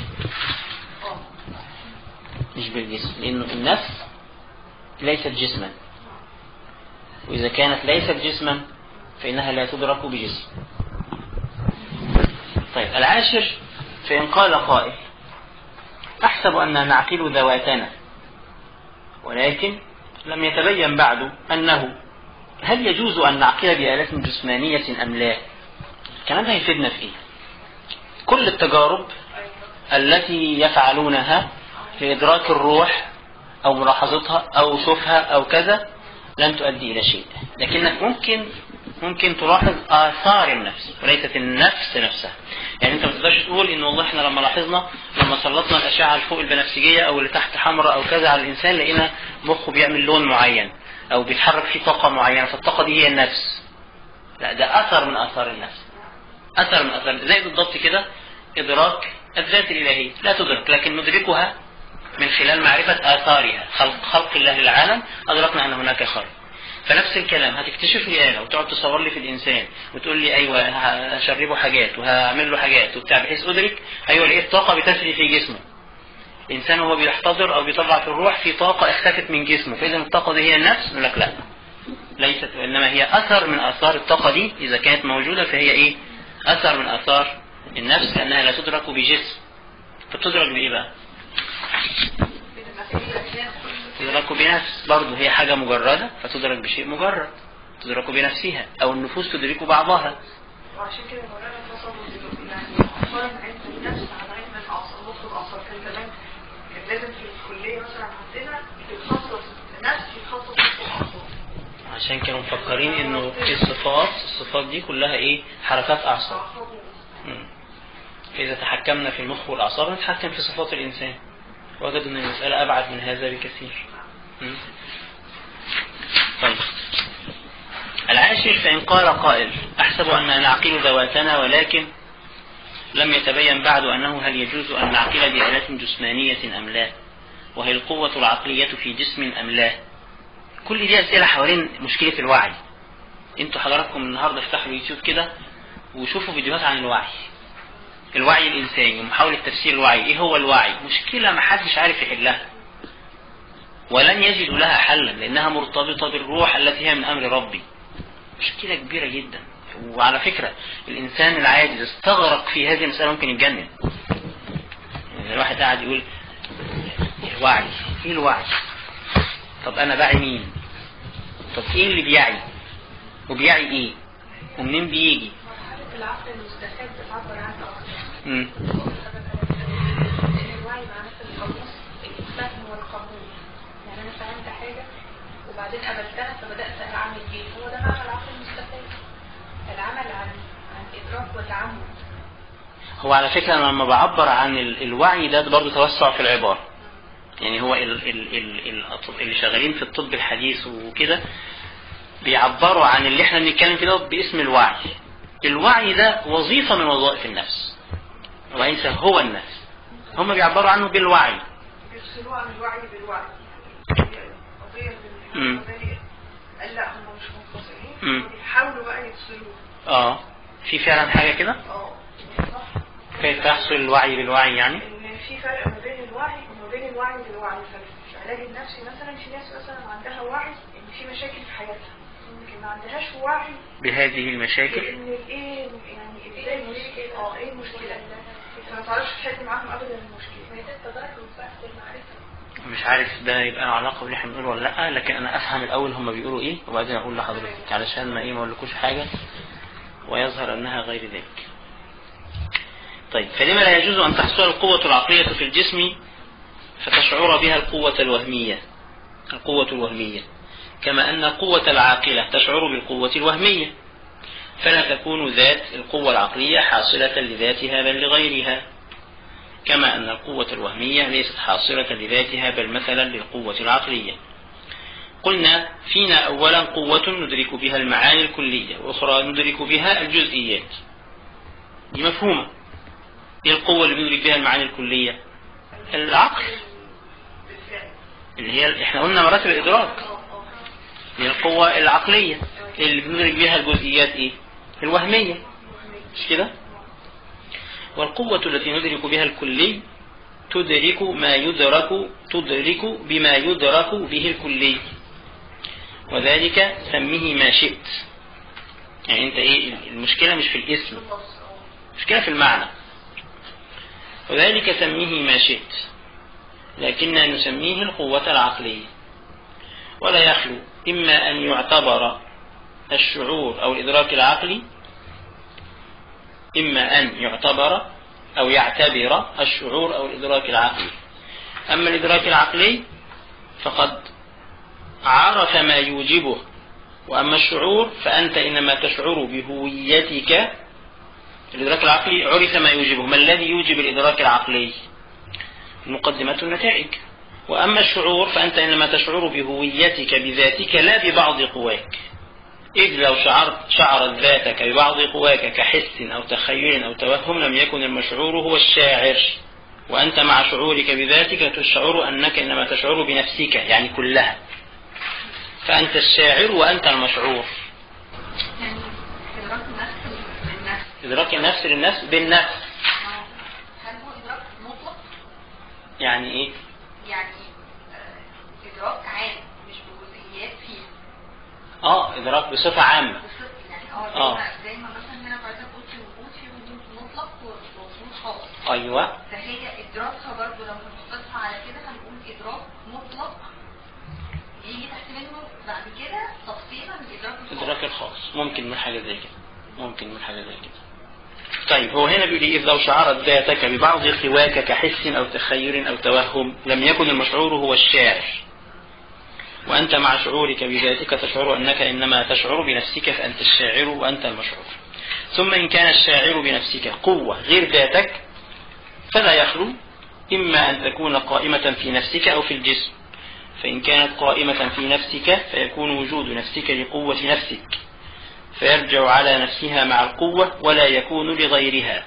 مش بالجسم لأنه النفس ليست جسما وإذا كانت ليست جسما فإنها لا تدرك بجسم طيب العاشر فإن قال قائل أحسب أن نعقل ذواتنا ولكن لم يتبين بعد أنه هل يجوز أن نعقل بآلات جسمانية أم لا الكلام ده هيفيدنا في إيه كل التجارب التي يفعلونها في إدراك الروح أو ملاحظتها أو شوفها أو كذا لن تؤدي إلى شيء لكنك ممكن ممكن تلاحظ آثار النفس وليست النفس نفسها يعني أنت ما تقدرش تقول إن والله إحنا لما لاحظنا لما سلطنا الأشعة اللي فوق البنفسجية أو اللي تحت حمراء أو كذا على الإنسان لقينا مخه بيعمل لون معين أو بيتحرك فيه طاقة معينة فالطاقة دي هي النفس لا ده أثر من آثار النفس أثر من آثار زي بالضبط كده إدراك الذات الإلهية لا تدرك لكن ندركها من خلال معرفة آثارها خلق, خلق الله للعالم أدركنا أن هناك خلق فنفس الكلام هتكتشف لي آلة وتقعد تصور لي في الإنسان وتقول لي أيوة هشربه حاجات وهعمل له حاجات وبتاع بحيث أدرك أيوة لقيت طاقة بتسري في جسمه الإنسان وهو بيحتضر أو بيطلع في الروح في طاقة اختفت من جسمه فإذا الطاقة دي هي النفس نقول لك لا ليست وإنما هي أثر من آثار الطاقة دي إذا كانت موجودة فهي إيه أثر من آثار النفس لأنها لا تدرك بجسم فتدرك بإيه بقى تدرك بنفس برضه هي حاجة مجردة فتدرك بشيء مجرد تدرك بنفسها أو النفوس تدرك بعضها وعشان كده مولانا تصور يعني قارن علم النفس على علم الاعصاب مخ الاعصاب كان زمان كان لازم في الكليه مثلا عندنا يتخصص نفس يتخصص مخ الاعصاب عشان كانوا مفكرين انه الصفات الصفات دي كلها ايه حركات اعصاب مم. فاذا تحكمنا في المخ والاعصاب نتحكم في صفات الانسان وجدوا ان المساله ابعد من هذا بكثير مم. طيب العاشر فإن قال قائل أحسب أن نعقل ذواتنا ولكن لم يتبين بعد أنه هل يجوز أن نعقل بآلات جسمانية أم لا وهل القوة العقلية في جسم أم لا كل دي أسئلة حوالين مشكلة الوعي انتوا حضراتكم النهاردة افتحوا اليوتيوب كده وشوفوا فيديوهات عن الوعي الوعي الإنساني ومحاولة تفسير الوعي إيه هو الوعي مشكلة ما حدش عارف يحلها ولن يجدوا لها حلا لأنها مرتبطة بالروح التي هي من أمر ربي مشكلة كبيرة جدا وعلى فكرة الإنسان العادي إذا استغرق في هذه المسألة ممكن يتجنن يعني الواحد قاعد يقول الوعي إيه الوعي طب أنا بعي مين طب إيه اللي بيعي وبيعي إيه ومنين بيجي العقل المستفاد بتعبر عنه اكتر مم. الوعي مع نفس القاموس الفهم والقبول يعني انا فهمت حاجه وبعدين قبلتها فبدات اعمل بيه هو ده معنى العقل المستفاد العمل عن عن ادراك وتعمد هو على فكرة أنا لما بعبر عن ال- الوعي ده برضه توسع في العبارة يعني هو ال ال ال ال اللي شغالين في الطب الحديث وكده بيعبروا عن اللي احنا بنتكلم فيه ده باسم الوعي الوعي ده وظيفة من وظائف النفس وليس هو النفس هم بيعبروا عنه بالوعي يفصلوه عن الوعي بالوعي قضيه مم. بالنسبه قال لا هم مش منفصلين مم. بيحاولوا بقى يفصلوه اه في فعلا حاجة كده اه صح كيف يحصل الوعي بالوعي يعني ان في فرق ما بين الوعي وما بين الوعي بالوعي ففي العلاج النفسي مثلا في ناس مثلا عندها وعي ان في مشاكل في حياتها يمكن ما عندهاش وعي بهذه المشاكل لان الايه يعني ازاي المشكله اه ايه المشكله فما تعرفش تحل معاهم ابدا المشكله هي ده التدرج والبحث والمعرفه مش عارف ده يبقى له علاقة باللي احنا بنقوله ولا لا لكن انا افهم الاول هم بيقولوا ايه وبعدين اقول لحضرتك علشان ما ايه ما اقولكوش حاجة ويظهر انها غير ذلك طيب فلما لا يجوز ان تحصل القوة العقلية في الجسم فتشعر بها القوة الوهمية القوة الوهمية كما أن قوة العاقلة تشعر بالقوة الوهمية فلا تكون ذات القوة العقلية حاصلة لذاتها بل لغيرها كما أن القوة الوهمية ليست حاصلة لذاتها بل مثلا للقوة العقلية قلنا فينا أولا قوة ندرك بها المعاني الكلية وأخرى ندرك بها الجزئيات دي مفهومة ايه القوة اللي بندرك بها المعاني الكلية العقل اللي هي احنا قلنا مراتب الإدراك هي القوة العقلية اللي بندرك بها الجزئيات ايه الوهمية مش كده والقوة التي ندرك بها الكلي تدرك ما يدرك تدرك بما يدرك به الكلي وذلك سميه ما شئت يعني انت ايه المشكلة مش في الاسم المشكلة في المعنى وذلك سميه ما شئت لكننا نسميه القوة العقلية ولا يخلو إما أن يعتبر الشعور أو الإدراك العقلي إما أن يعتبر أو يعتبر الشعور أو الإدراك العقلي أما الإدراك العقلي فقد عرف ما يوجبه وأما الشعور فأنت إنما تشعر بهويتك الإدراك العقلي عرف ما يوجبه ما الذي يوجب الإدراك العقلي المقدمات النتائج وأما الشعور فأنت إنما تشعر بهويتك بذاتك لا ببعض قواك إذ لو شعرت شعرت ذاتك ببعض قواك كحس أو تخيل أو توهم لم يكن المشعور هو الشاعر وأنت مع شعورك بذاتك تشعر أنك إنما تشعر بنفسك يعني كلها فأنت الشاعر وأنت المشعور يعني إدراك النفس للنفس إدراك النفس للنفس بالنفس هل هو إدراك مطلق؟ يعني إيه يعني آه، إدراك عام مش بجزئيات فيه آه إدراك بصفة عامة بصفة يعني اه آه. زي ما- زي ما مثلا هنا بعد قلت وجود في وجود مطلق ووجود خاص أيوة فهي إدراكها برضه لو هنحطها على كده هنقول إدراك مطلق يجي تحت منه بعد كده تفصيلا الإدراك الخاص إدراك الخاص ممكن من حاجة زي كده ممكن من حاجة زي كده طيب هو هنا بيقول إيه إذ لو شعرت ذاتك ببعض خواك كحس أو تخيل أو توهم لم يكن المشعور هو الشاعر وأنت مع شعورك بذاتك تشعر أنك إنما تشعر بنفسك فأنت الشاعر وأنت المشعور ثم إن كان الشاعر بنفسك قوة غير ذاتك فلا يخلو إما أن تكون قائمة في نفسك أو في الجسم فإن كانت قائمة في نفسك فيكون وجود نفسك لقوة نفسك فيرجع على نفسها مع القوة ولا يكون لغيرها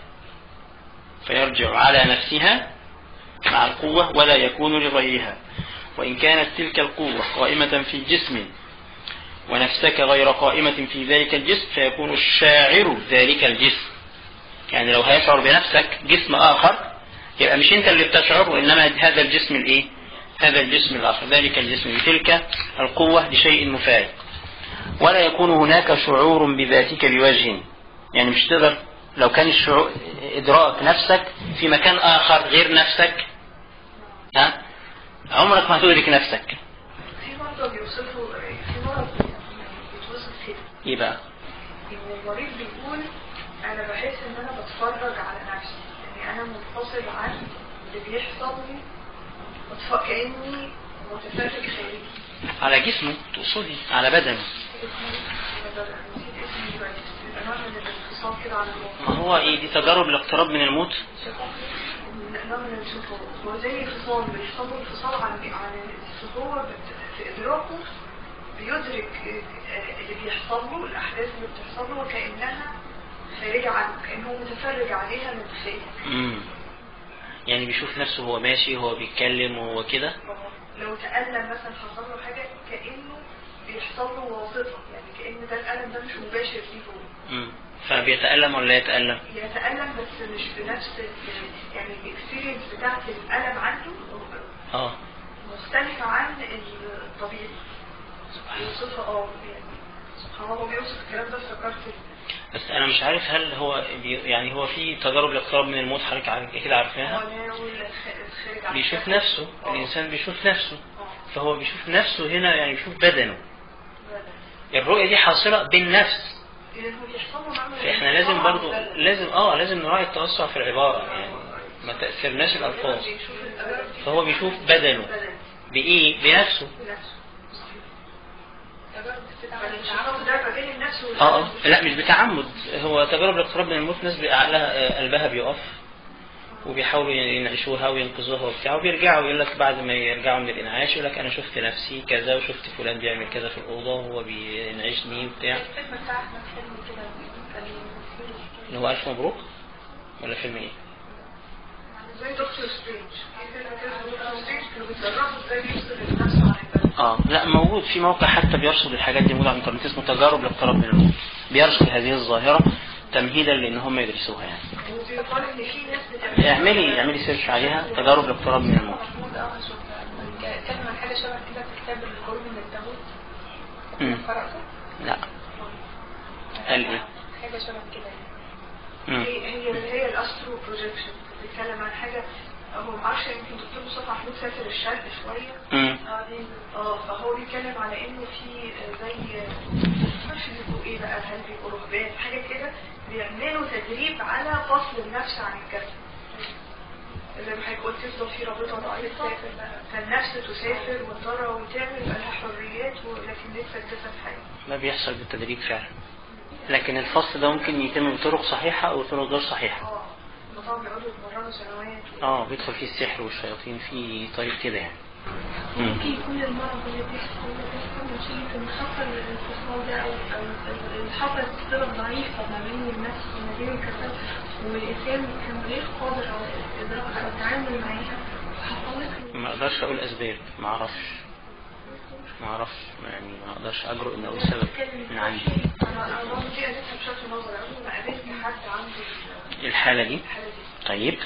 فيرجع على نفسها مع القوة ولا يكون لغيرها وإن كانت تلك القوة قائمة في جسم ونفسك غير قائمة في ذلك الجسم فيكون الشاعر ذلك الجسم يعني لو هيشعر بنفسك جسم آخر يبقى مش أنت اللي بتشعر وإنما هذا الجسم الإيه هذا الجسم الآخر ذلك الجسم بتلك القوة لشيء مفارق ولا يكون هناك شعور بذاتك بوجه يعني مش تقدر لو كان الشعور إدراك نفسك في مكان آخر غير نفسك ها عمرك ما هتدرك نفسك في مرضى بيوصفوا في مرض بيتوصف كده ايه بقى ان المريض بيقول انا بحس ان انا بتفرج على نفسي يعني انا منفصل عن اللي بيحصل لي بتف- كاني متفرج خارجي على جسمه تقصدي على بدنه أنا نسيت اسمه دلوقتي بس بيبقى نوع من الانفصال كده عن الواقع ما هو ايه دي تجارب الاقتراب من الموت نوع من الانفصال هو زي انفصال بيحصل له انفصال عن عن هو بت- في ادراكه بيدرك آه، اللي بيحصل له الاحداث اللي بتحصل له وكانها خارجه عنه كانه متفرج عليها من خارج امم يعني بيشوف نفسه هو ماشي هو بيتكلم وهو كده لو تألم مثلا حصل له حاجة كأنه بيحصل له واسطة يعني كأن ده الألم ده مش مباشر ليه هو امم فبيتألم ولا لا يتألم يتألم بس مش بنفس ال- يعني الاكسبيرينس بتاعت الألم عنده اه مختلفة عن الطبيعي بيوصفها اه يعني سبحان الله هو بيوصف الكلام ده افتكرت بس انا مش عارف هل هو بي يعني هو في تجارب الاقتراب من الموت حضرتك عارف- كده هو عارفاها لا يقول الخارج عن بيشوف الشكل. نفسه اه. الانسان بيشوف نفسه اه. فهو بيشوف نفسه هنا يعني بيشوف بدنه بدل. الرؤية دي حاصلة بالنفس إذا هو بيحصل له نوع من فاحنا لازم الانفصال عن برضو البدن. لازم اه لازم نراعي التوسع في العبارة يعني ما تأثرناش الألفاظ بيشوف الألم فهو بيشوف بدنه بدن. بإيه بنفسه بنفسه صحيح. فالانشقاق ده ما بين النفس والجسد اه اه لا مش بتعمد هو تجارب الاقتراب من الموت ناس بيبقى لها قلبها بيقف وبيحاولوا ينعشوها وينقذوها وبتاع وبيرجعوا يقول لك بعد ما يرجعوا من الانعاش يقول لك انا شفت نفسي كذا وشفت فلان بيعمل كذا في الاوضه وهو بينعشني وبتاع الفيلم بتاع احمد حلمي كده كان فيه اللي هو الف مبروك ولا فيلم ايه؟ زي دكتور سترينج في فيلم كده دكتور سترينج كانوا بيتدربوا ازاي يفصل النفس عن البدن اه لا موجود في موقع حتى بيرصد الحاجات دي موجود على الانترنت اسمه تجارب الاقتراب من الموت بيرصد هذه الظاهره تمهيدا لان هم يدرسوها يعني وبيقال ان في ناس بتعمل اعملي اعملي سيرش عليها تجارب الاقتراب من الموت محمود اه شفت اتكلم عن حاجه شبه كده في كتاب الخروج من التابوت مم. قرأته؟ لا قال ايه؟ حاجه شبه كده يعني مم. هي هي هي الاسترو بروجيكشن بيتكلم عن حاجه هو معرفش يمكن دكتور مصطفى محمود سافر الشرق شويه مم. اه فهو بيتكلم على انه في زي مش بيبقوا ايه بقى هل بيبقوا رهبان حاجه كده بيعملوا تدريب على فصل النفس عن الجسد زي ما حضرتك قلت تفضل في رابطه ضعيفه فالنفس تسافر وترى وتعمل يبقى لها حريات ولكن لسه الجسد حي ما بيحصل بالتدريج فعلا لكن الفصل ده ممكن يتم بطرق صحيحة أو طرق غير صحيحة اه هما طبعا بيقعدوا يتمرنوا سنوات اه بيدخل فيه السحر والشياطين في طريق كده يعني مم. ممكن يكون المرض اللي بيحصل اللي بيحصل نتيجة إن حصل الانفصال ده أو أو أو حصلت صلة ضعيفة ما بين النفس وما بين الجسد والإنسان كان غير قادر على الإدراك أو التعامل معاها حصلت له ما اقدرش اقول اسباب ما اعرفش ما اعرفش يعني ما اقدرش اجرؤ ان اقول سبب من عندي انا انا برضه دي قالتها بشكل نظري عمري ما قابلت حد عنده الحالة دي الحاله دي طيب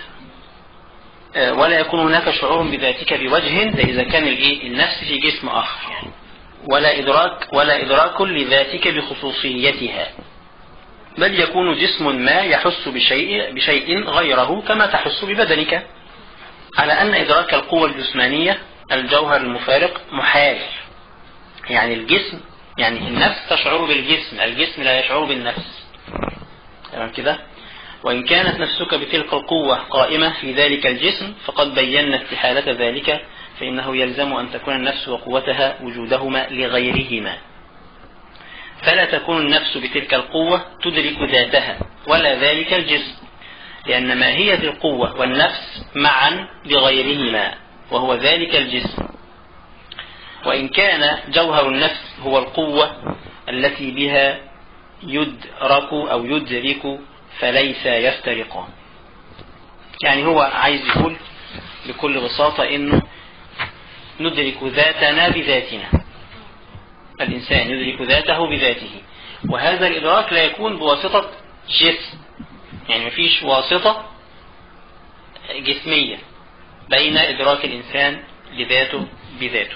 آه، ولا يكون هناك شعور بذاتك بوجه ده إذا كان الإيه النفس في جسم آخر يعني ولا إدراك ولا إدراك لذاتك بخصوصيتها بل يكون جسم ما يحس بشيء بشيء غيره كما تحس ببدنك على أن إدراك القوة الجسمانية الجوهر المفارق محال يعني الجسم يعني النفس تشعر بالجسم الجسم لا يشعر بالنفس تمام كده وإن كانت نفسك بتلك القوة قائمة في ذلك الجسم فقد بينا استحالة ذلك فإنه يلزم أن تكون النفس وقوتها وجودهما لغيرهما فلا تكون النفس بتلك القوة تدرك ذاتها ولا ذلك الجسم لأن ماهية القوة والنفس معا لغيرهما وهو ذلك الجسم وإن كان جوهر النفس هو القوة التي بها يدرك أو يدرك فليس يفترقان يعني هو عايز يقول بكل بساطة انه ندرك ذاتنا بذاتنا الانسان يدرك ذاته بذاته وهذا الادراك لا يكون بواسطة جسم يعني مفيش واسطة جسمية بين ادراك الانسان لذاته بذاته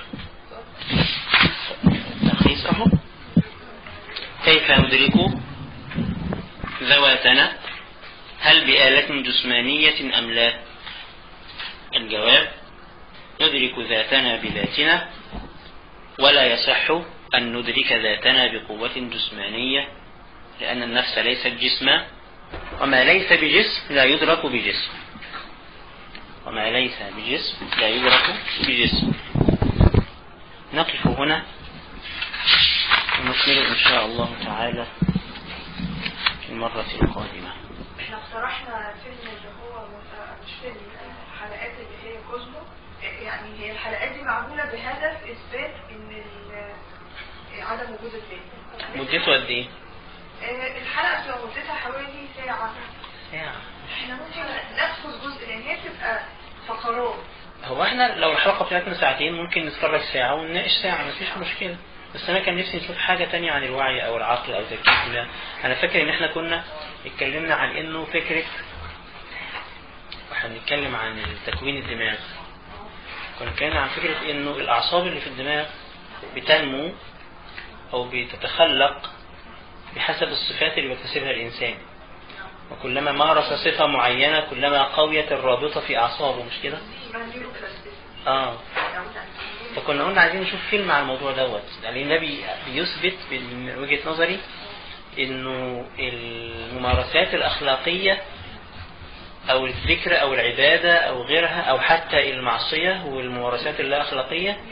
تلخيص اهو كيف ندرك ذواتنا هل بآلة جسمانية أم لا الجواب ندرك ذاتنا بذاتنا ولا يصح أن ندرك ذاتنا بقوة جسمانية لأن النفس ليست جسما وما ليس بجسم لا يدرك بجسم وما ليس بجسم لا يدرك بجسم نقف هنا ونكمل إن شاء الله تعالى في المرة القادمة احنا اقترحنا فيلم اللي هو آه، مش فيلم آه، حلقات اللي هي كوزمو آه، يعني هي الحلقات دي معمولة بهدف إثبات إن ال- آه، عدم وجود الذات مدته قد إيه؟ آه، الحلقة بتبقى مدتها حوالي ساعة ساعة احنا ممكن ناخد جزء لأن هي بتبقى فقرات هو احنا لو الحلقة بتاعتنا ساعتين ممكن نتفرج ساعة ونناقش ساعة مفيش مشكلة بس انا كان نفسي نشوف حاجة تانية عن الوعي او العقل او تركيز الله انا فاكر ان احنا كنا اتكلمنا عن انه فكرة واحنا بنتكلم عن تكوين الدماغ كنا اتكلمنا عن فكرة انه الاعصاب اللي في الدماغ بتنمو او بتتخلق بحسب الصفات اللي بيكتسبها الانسان وكلما مارس صفة معينة كلما قويت الرابطة في أعصابه مش كده؟ اسمها نيوروبلاستيسيتي اه فكنا قلنا عايزين نشوف فيلم على الموضوع دوت يعني ده بي- بيثبت من وجهة نظري انه الممارسات الاخلاقية او الذكر او العبادة او غيرها او حتى المعصية والممارسات اللا اخلاقية ليها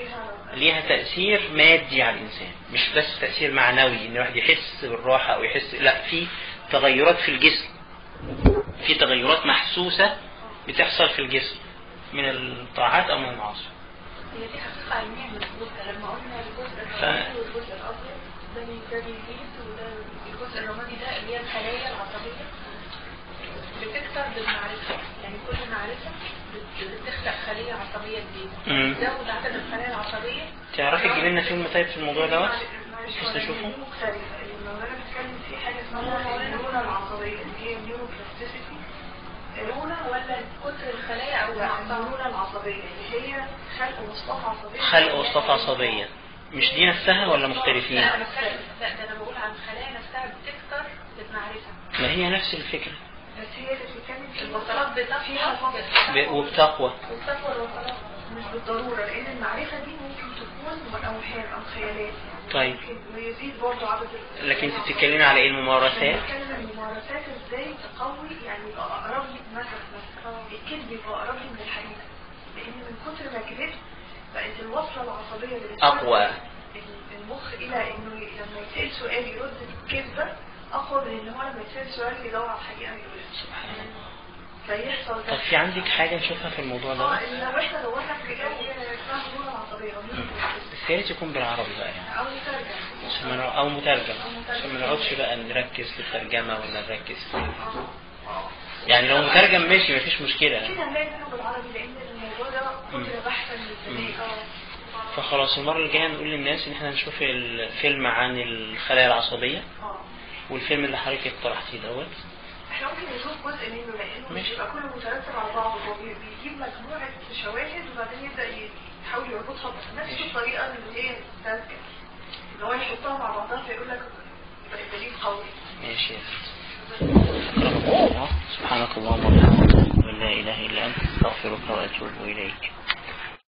ليها تأثير مادي على الإنسان مش بس تأثير معنوي إن الواحد يحس بالراحة أو يحس لا في تغيرات في الجسم في تغيرات محسوسة بتحصل في الجسم من الطاعات أو من المعاصي هي دي حقيقة علمية مظبوطة لما قلنا الجزء ف- الرمادي والجزء الأبيض ده بي- ده بيزيد وده الجزء الرمادي ده اللي هي الخلايا العصبية بتكتر بالمعرفة يعني كل معرفة بت- بتخلق خلية عصبية مم. جديدة تزود عدد الخلايا العصبية تعرفي تجيب لنا فيلم طيب في الموضوع دوت معلش بس نشوفه. دي مختلفة الموضوع انا بتكلم في حاجة اسمها النيورون العصبية اللي هي النيوروبلاستيسيتي النيورون ولا كتر الخلايا او النيورون العصبية اللي هي خلق وصفات عصبية خلق وصفات عصبية مش دي نفسها ولا مختلفين لا انا بتكلم لا ده انا بقول عن الخلايا نفسها بتكتر بالمعرفة ما هي نفس الفكرة بس هي اللي بتتكلم في الوصلات فيها ب- وبتقوى والتقوى الوصلات مش بالضرورة لأن المعرفة دي ممكن تكون أوهام أو خيالات يعني طيب. ممكن ويزيد برضه عدد ال- لكن انت بتتكلمي على ايه الممارسات بنتكلم الممارسات ازاي تقوي يعني يبقى اقرب لي مثلا مثلا الكذب يبقى اقرب لي من الحقيقه لان من كتر ما كذبت بقت الوصله العصبيه اللي بتودي أقوى. ال- المخ الى انه ي- لما يتسال سؤال يرد الكذبه اقوى من ان هو لما يتسال سؤال يدور على الحقيقه ويقولها سبحان الله فيحصل طب في عندك حاجة نشوفها في الموضوع اه ده لو احنا دورنا في الجو اسمها الهرمون العصبيه أو الهرمون العصبية. بس يا ريت يكون بالعربي بقى يعني او نترجم عشان ما نع- او مترجم عشان ما نقعدش بقى نركز في الترجمة ولا نركز في يعني لو مترجم ماشي مفيش مشكلة كده هنلاقي منه بالعربي لان الموضوع ده قدر بحثا للزمان فخلاص المرة الجاية نقول للناس ان احنا نشوف الفيلم عن الخلايا العصبية اه والفيلم اللي حضرتك اقترحتيه دوت احنا ممكن نشوف جزء منه لانه مش ماشي. بيبقى كله مترتب على بعضه هو بي- بيجيب مجموعه شواهد وبعدين يبدا ي- يحاول يربطها بنفس ماشي. الطريقه اللي هي التذكر ان هو يحطها مع بعضها فيقول لك يبقى الدليل قوي ماشي يا سيدي. أكرمكم الله سبحانك اللهم وبحمدك ولا إله إلا أنت أستغفرك وأتوب إليك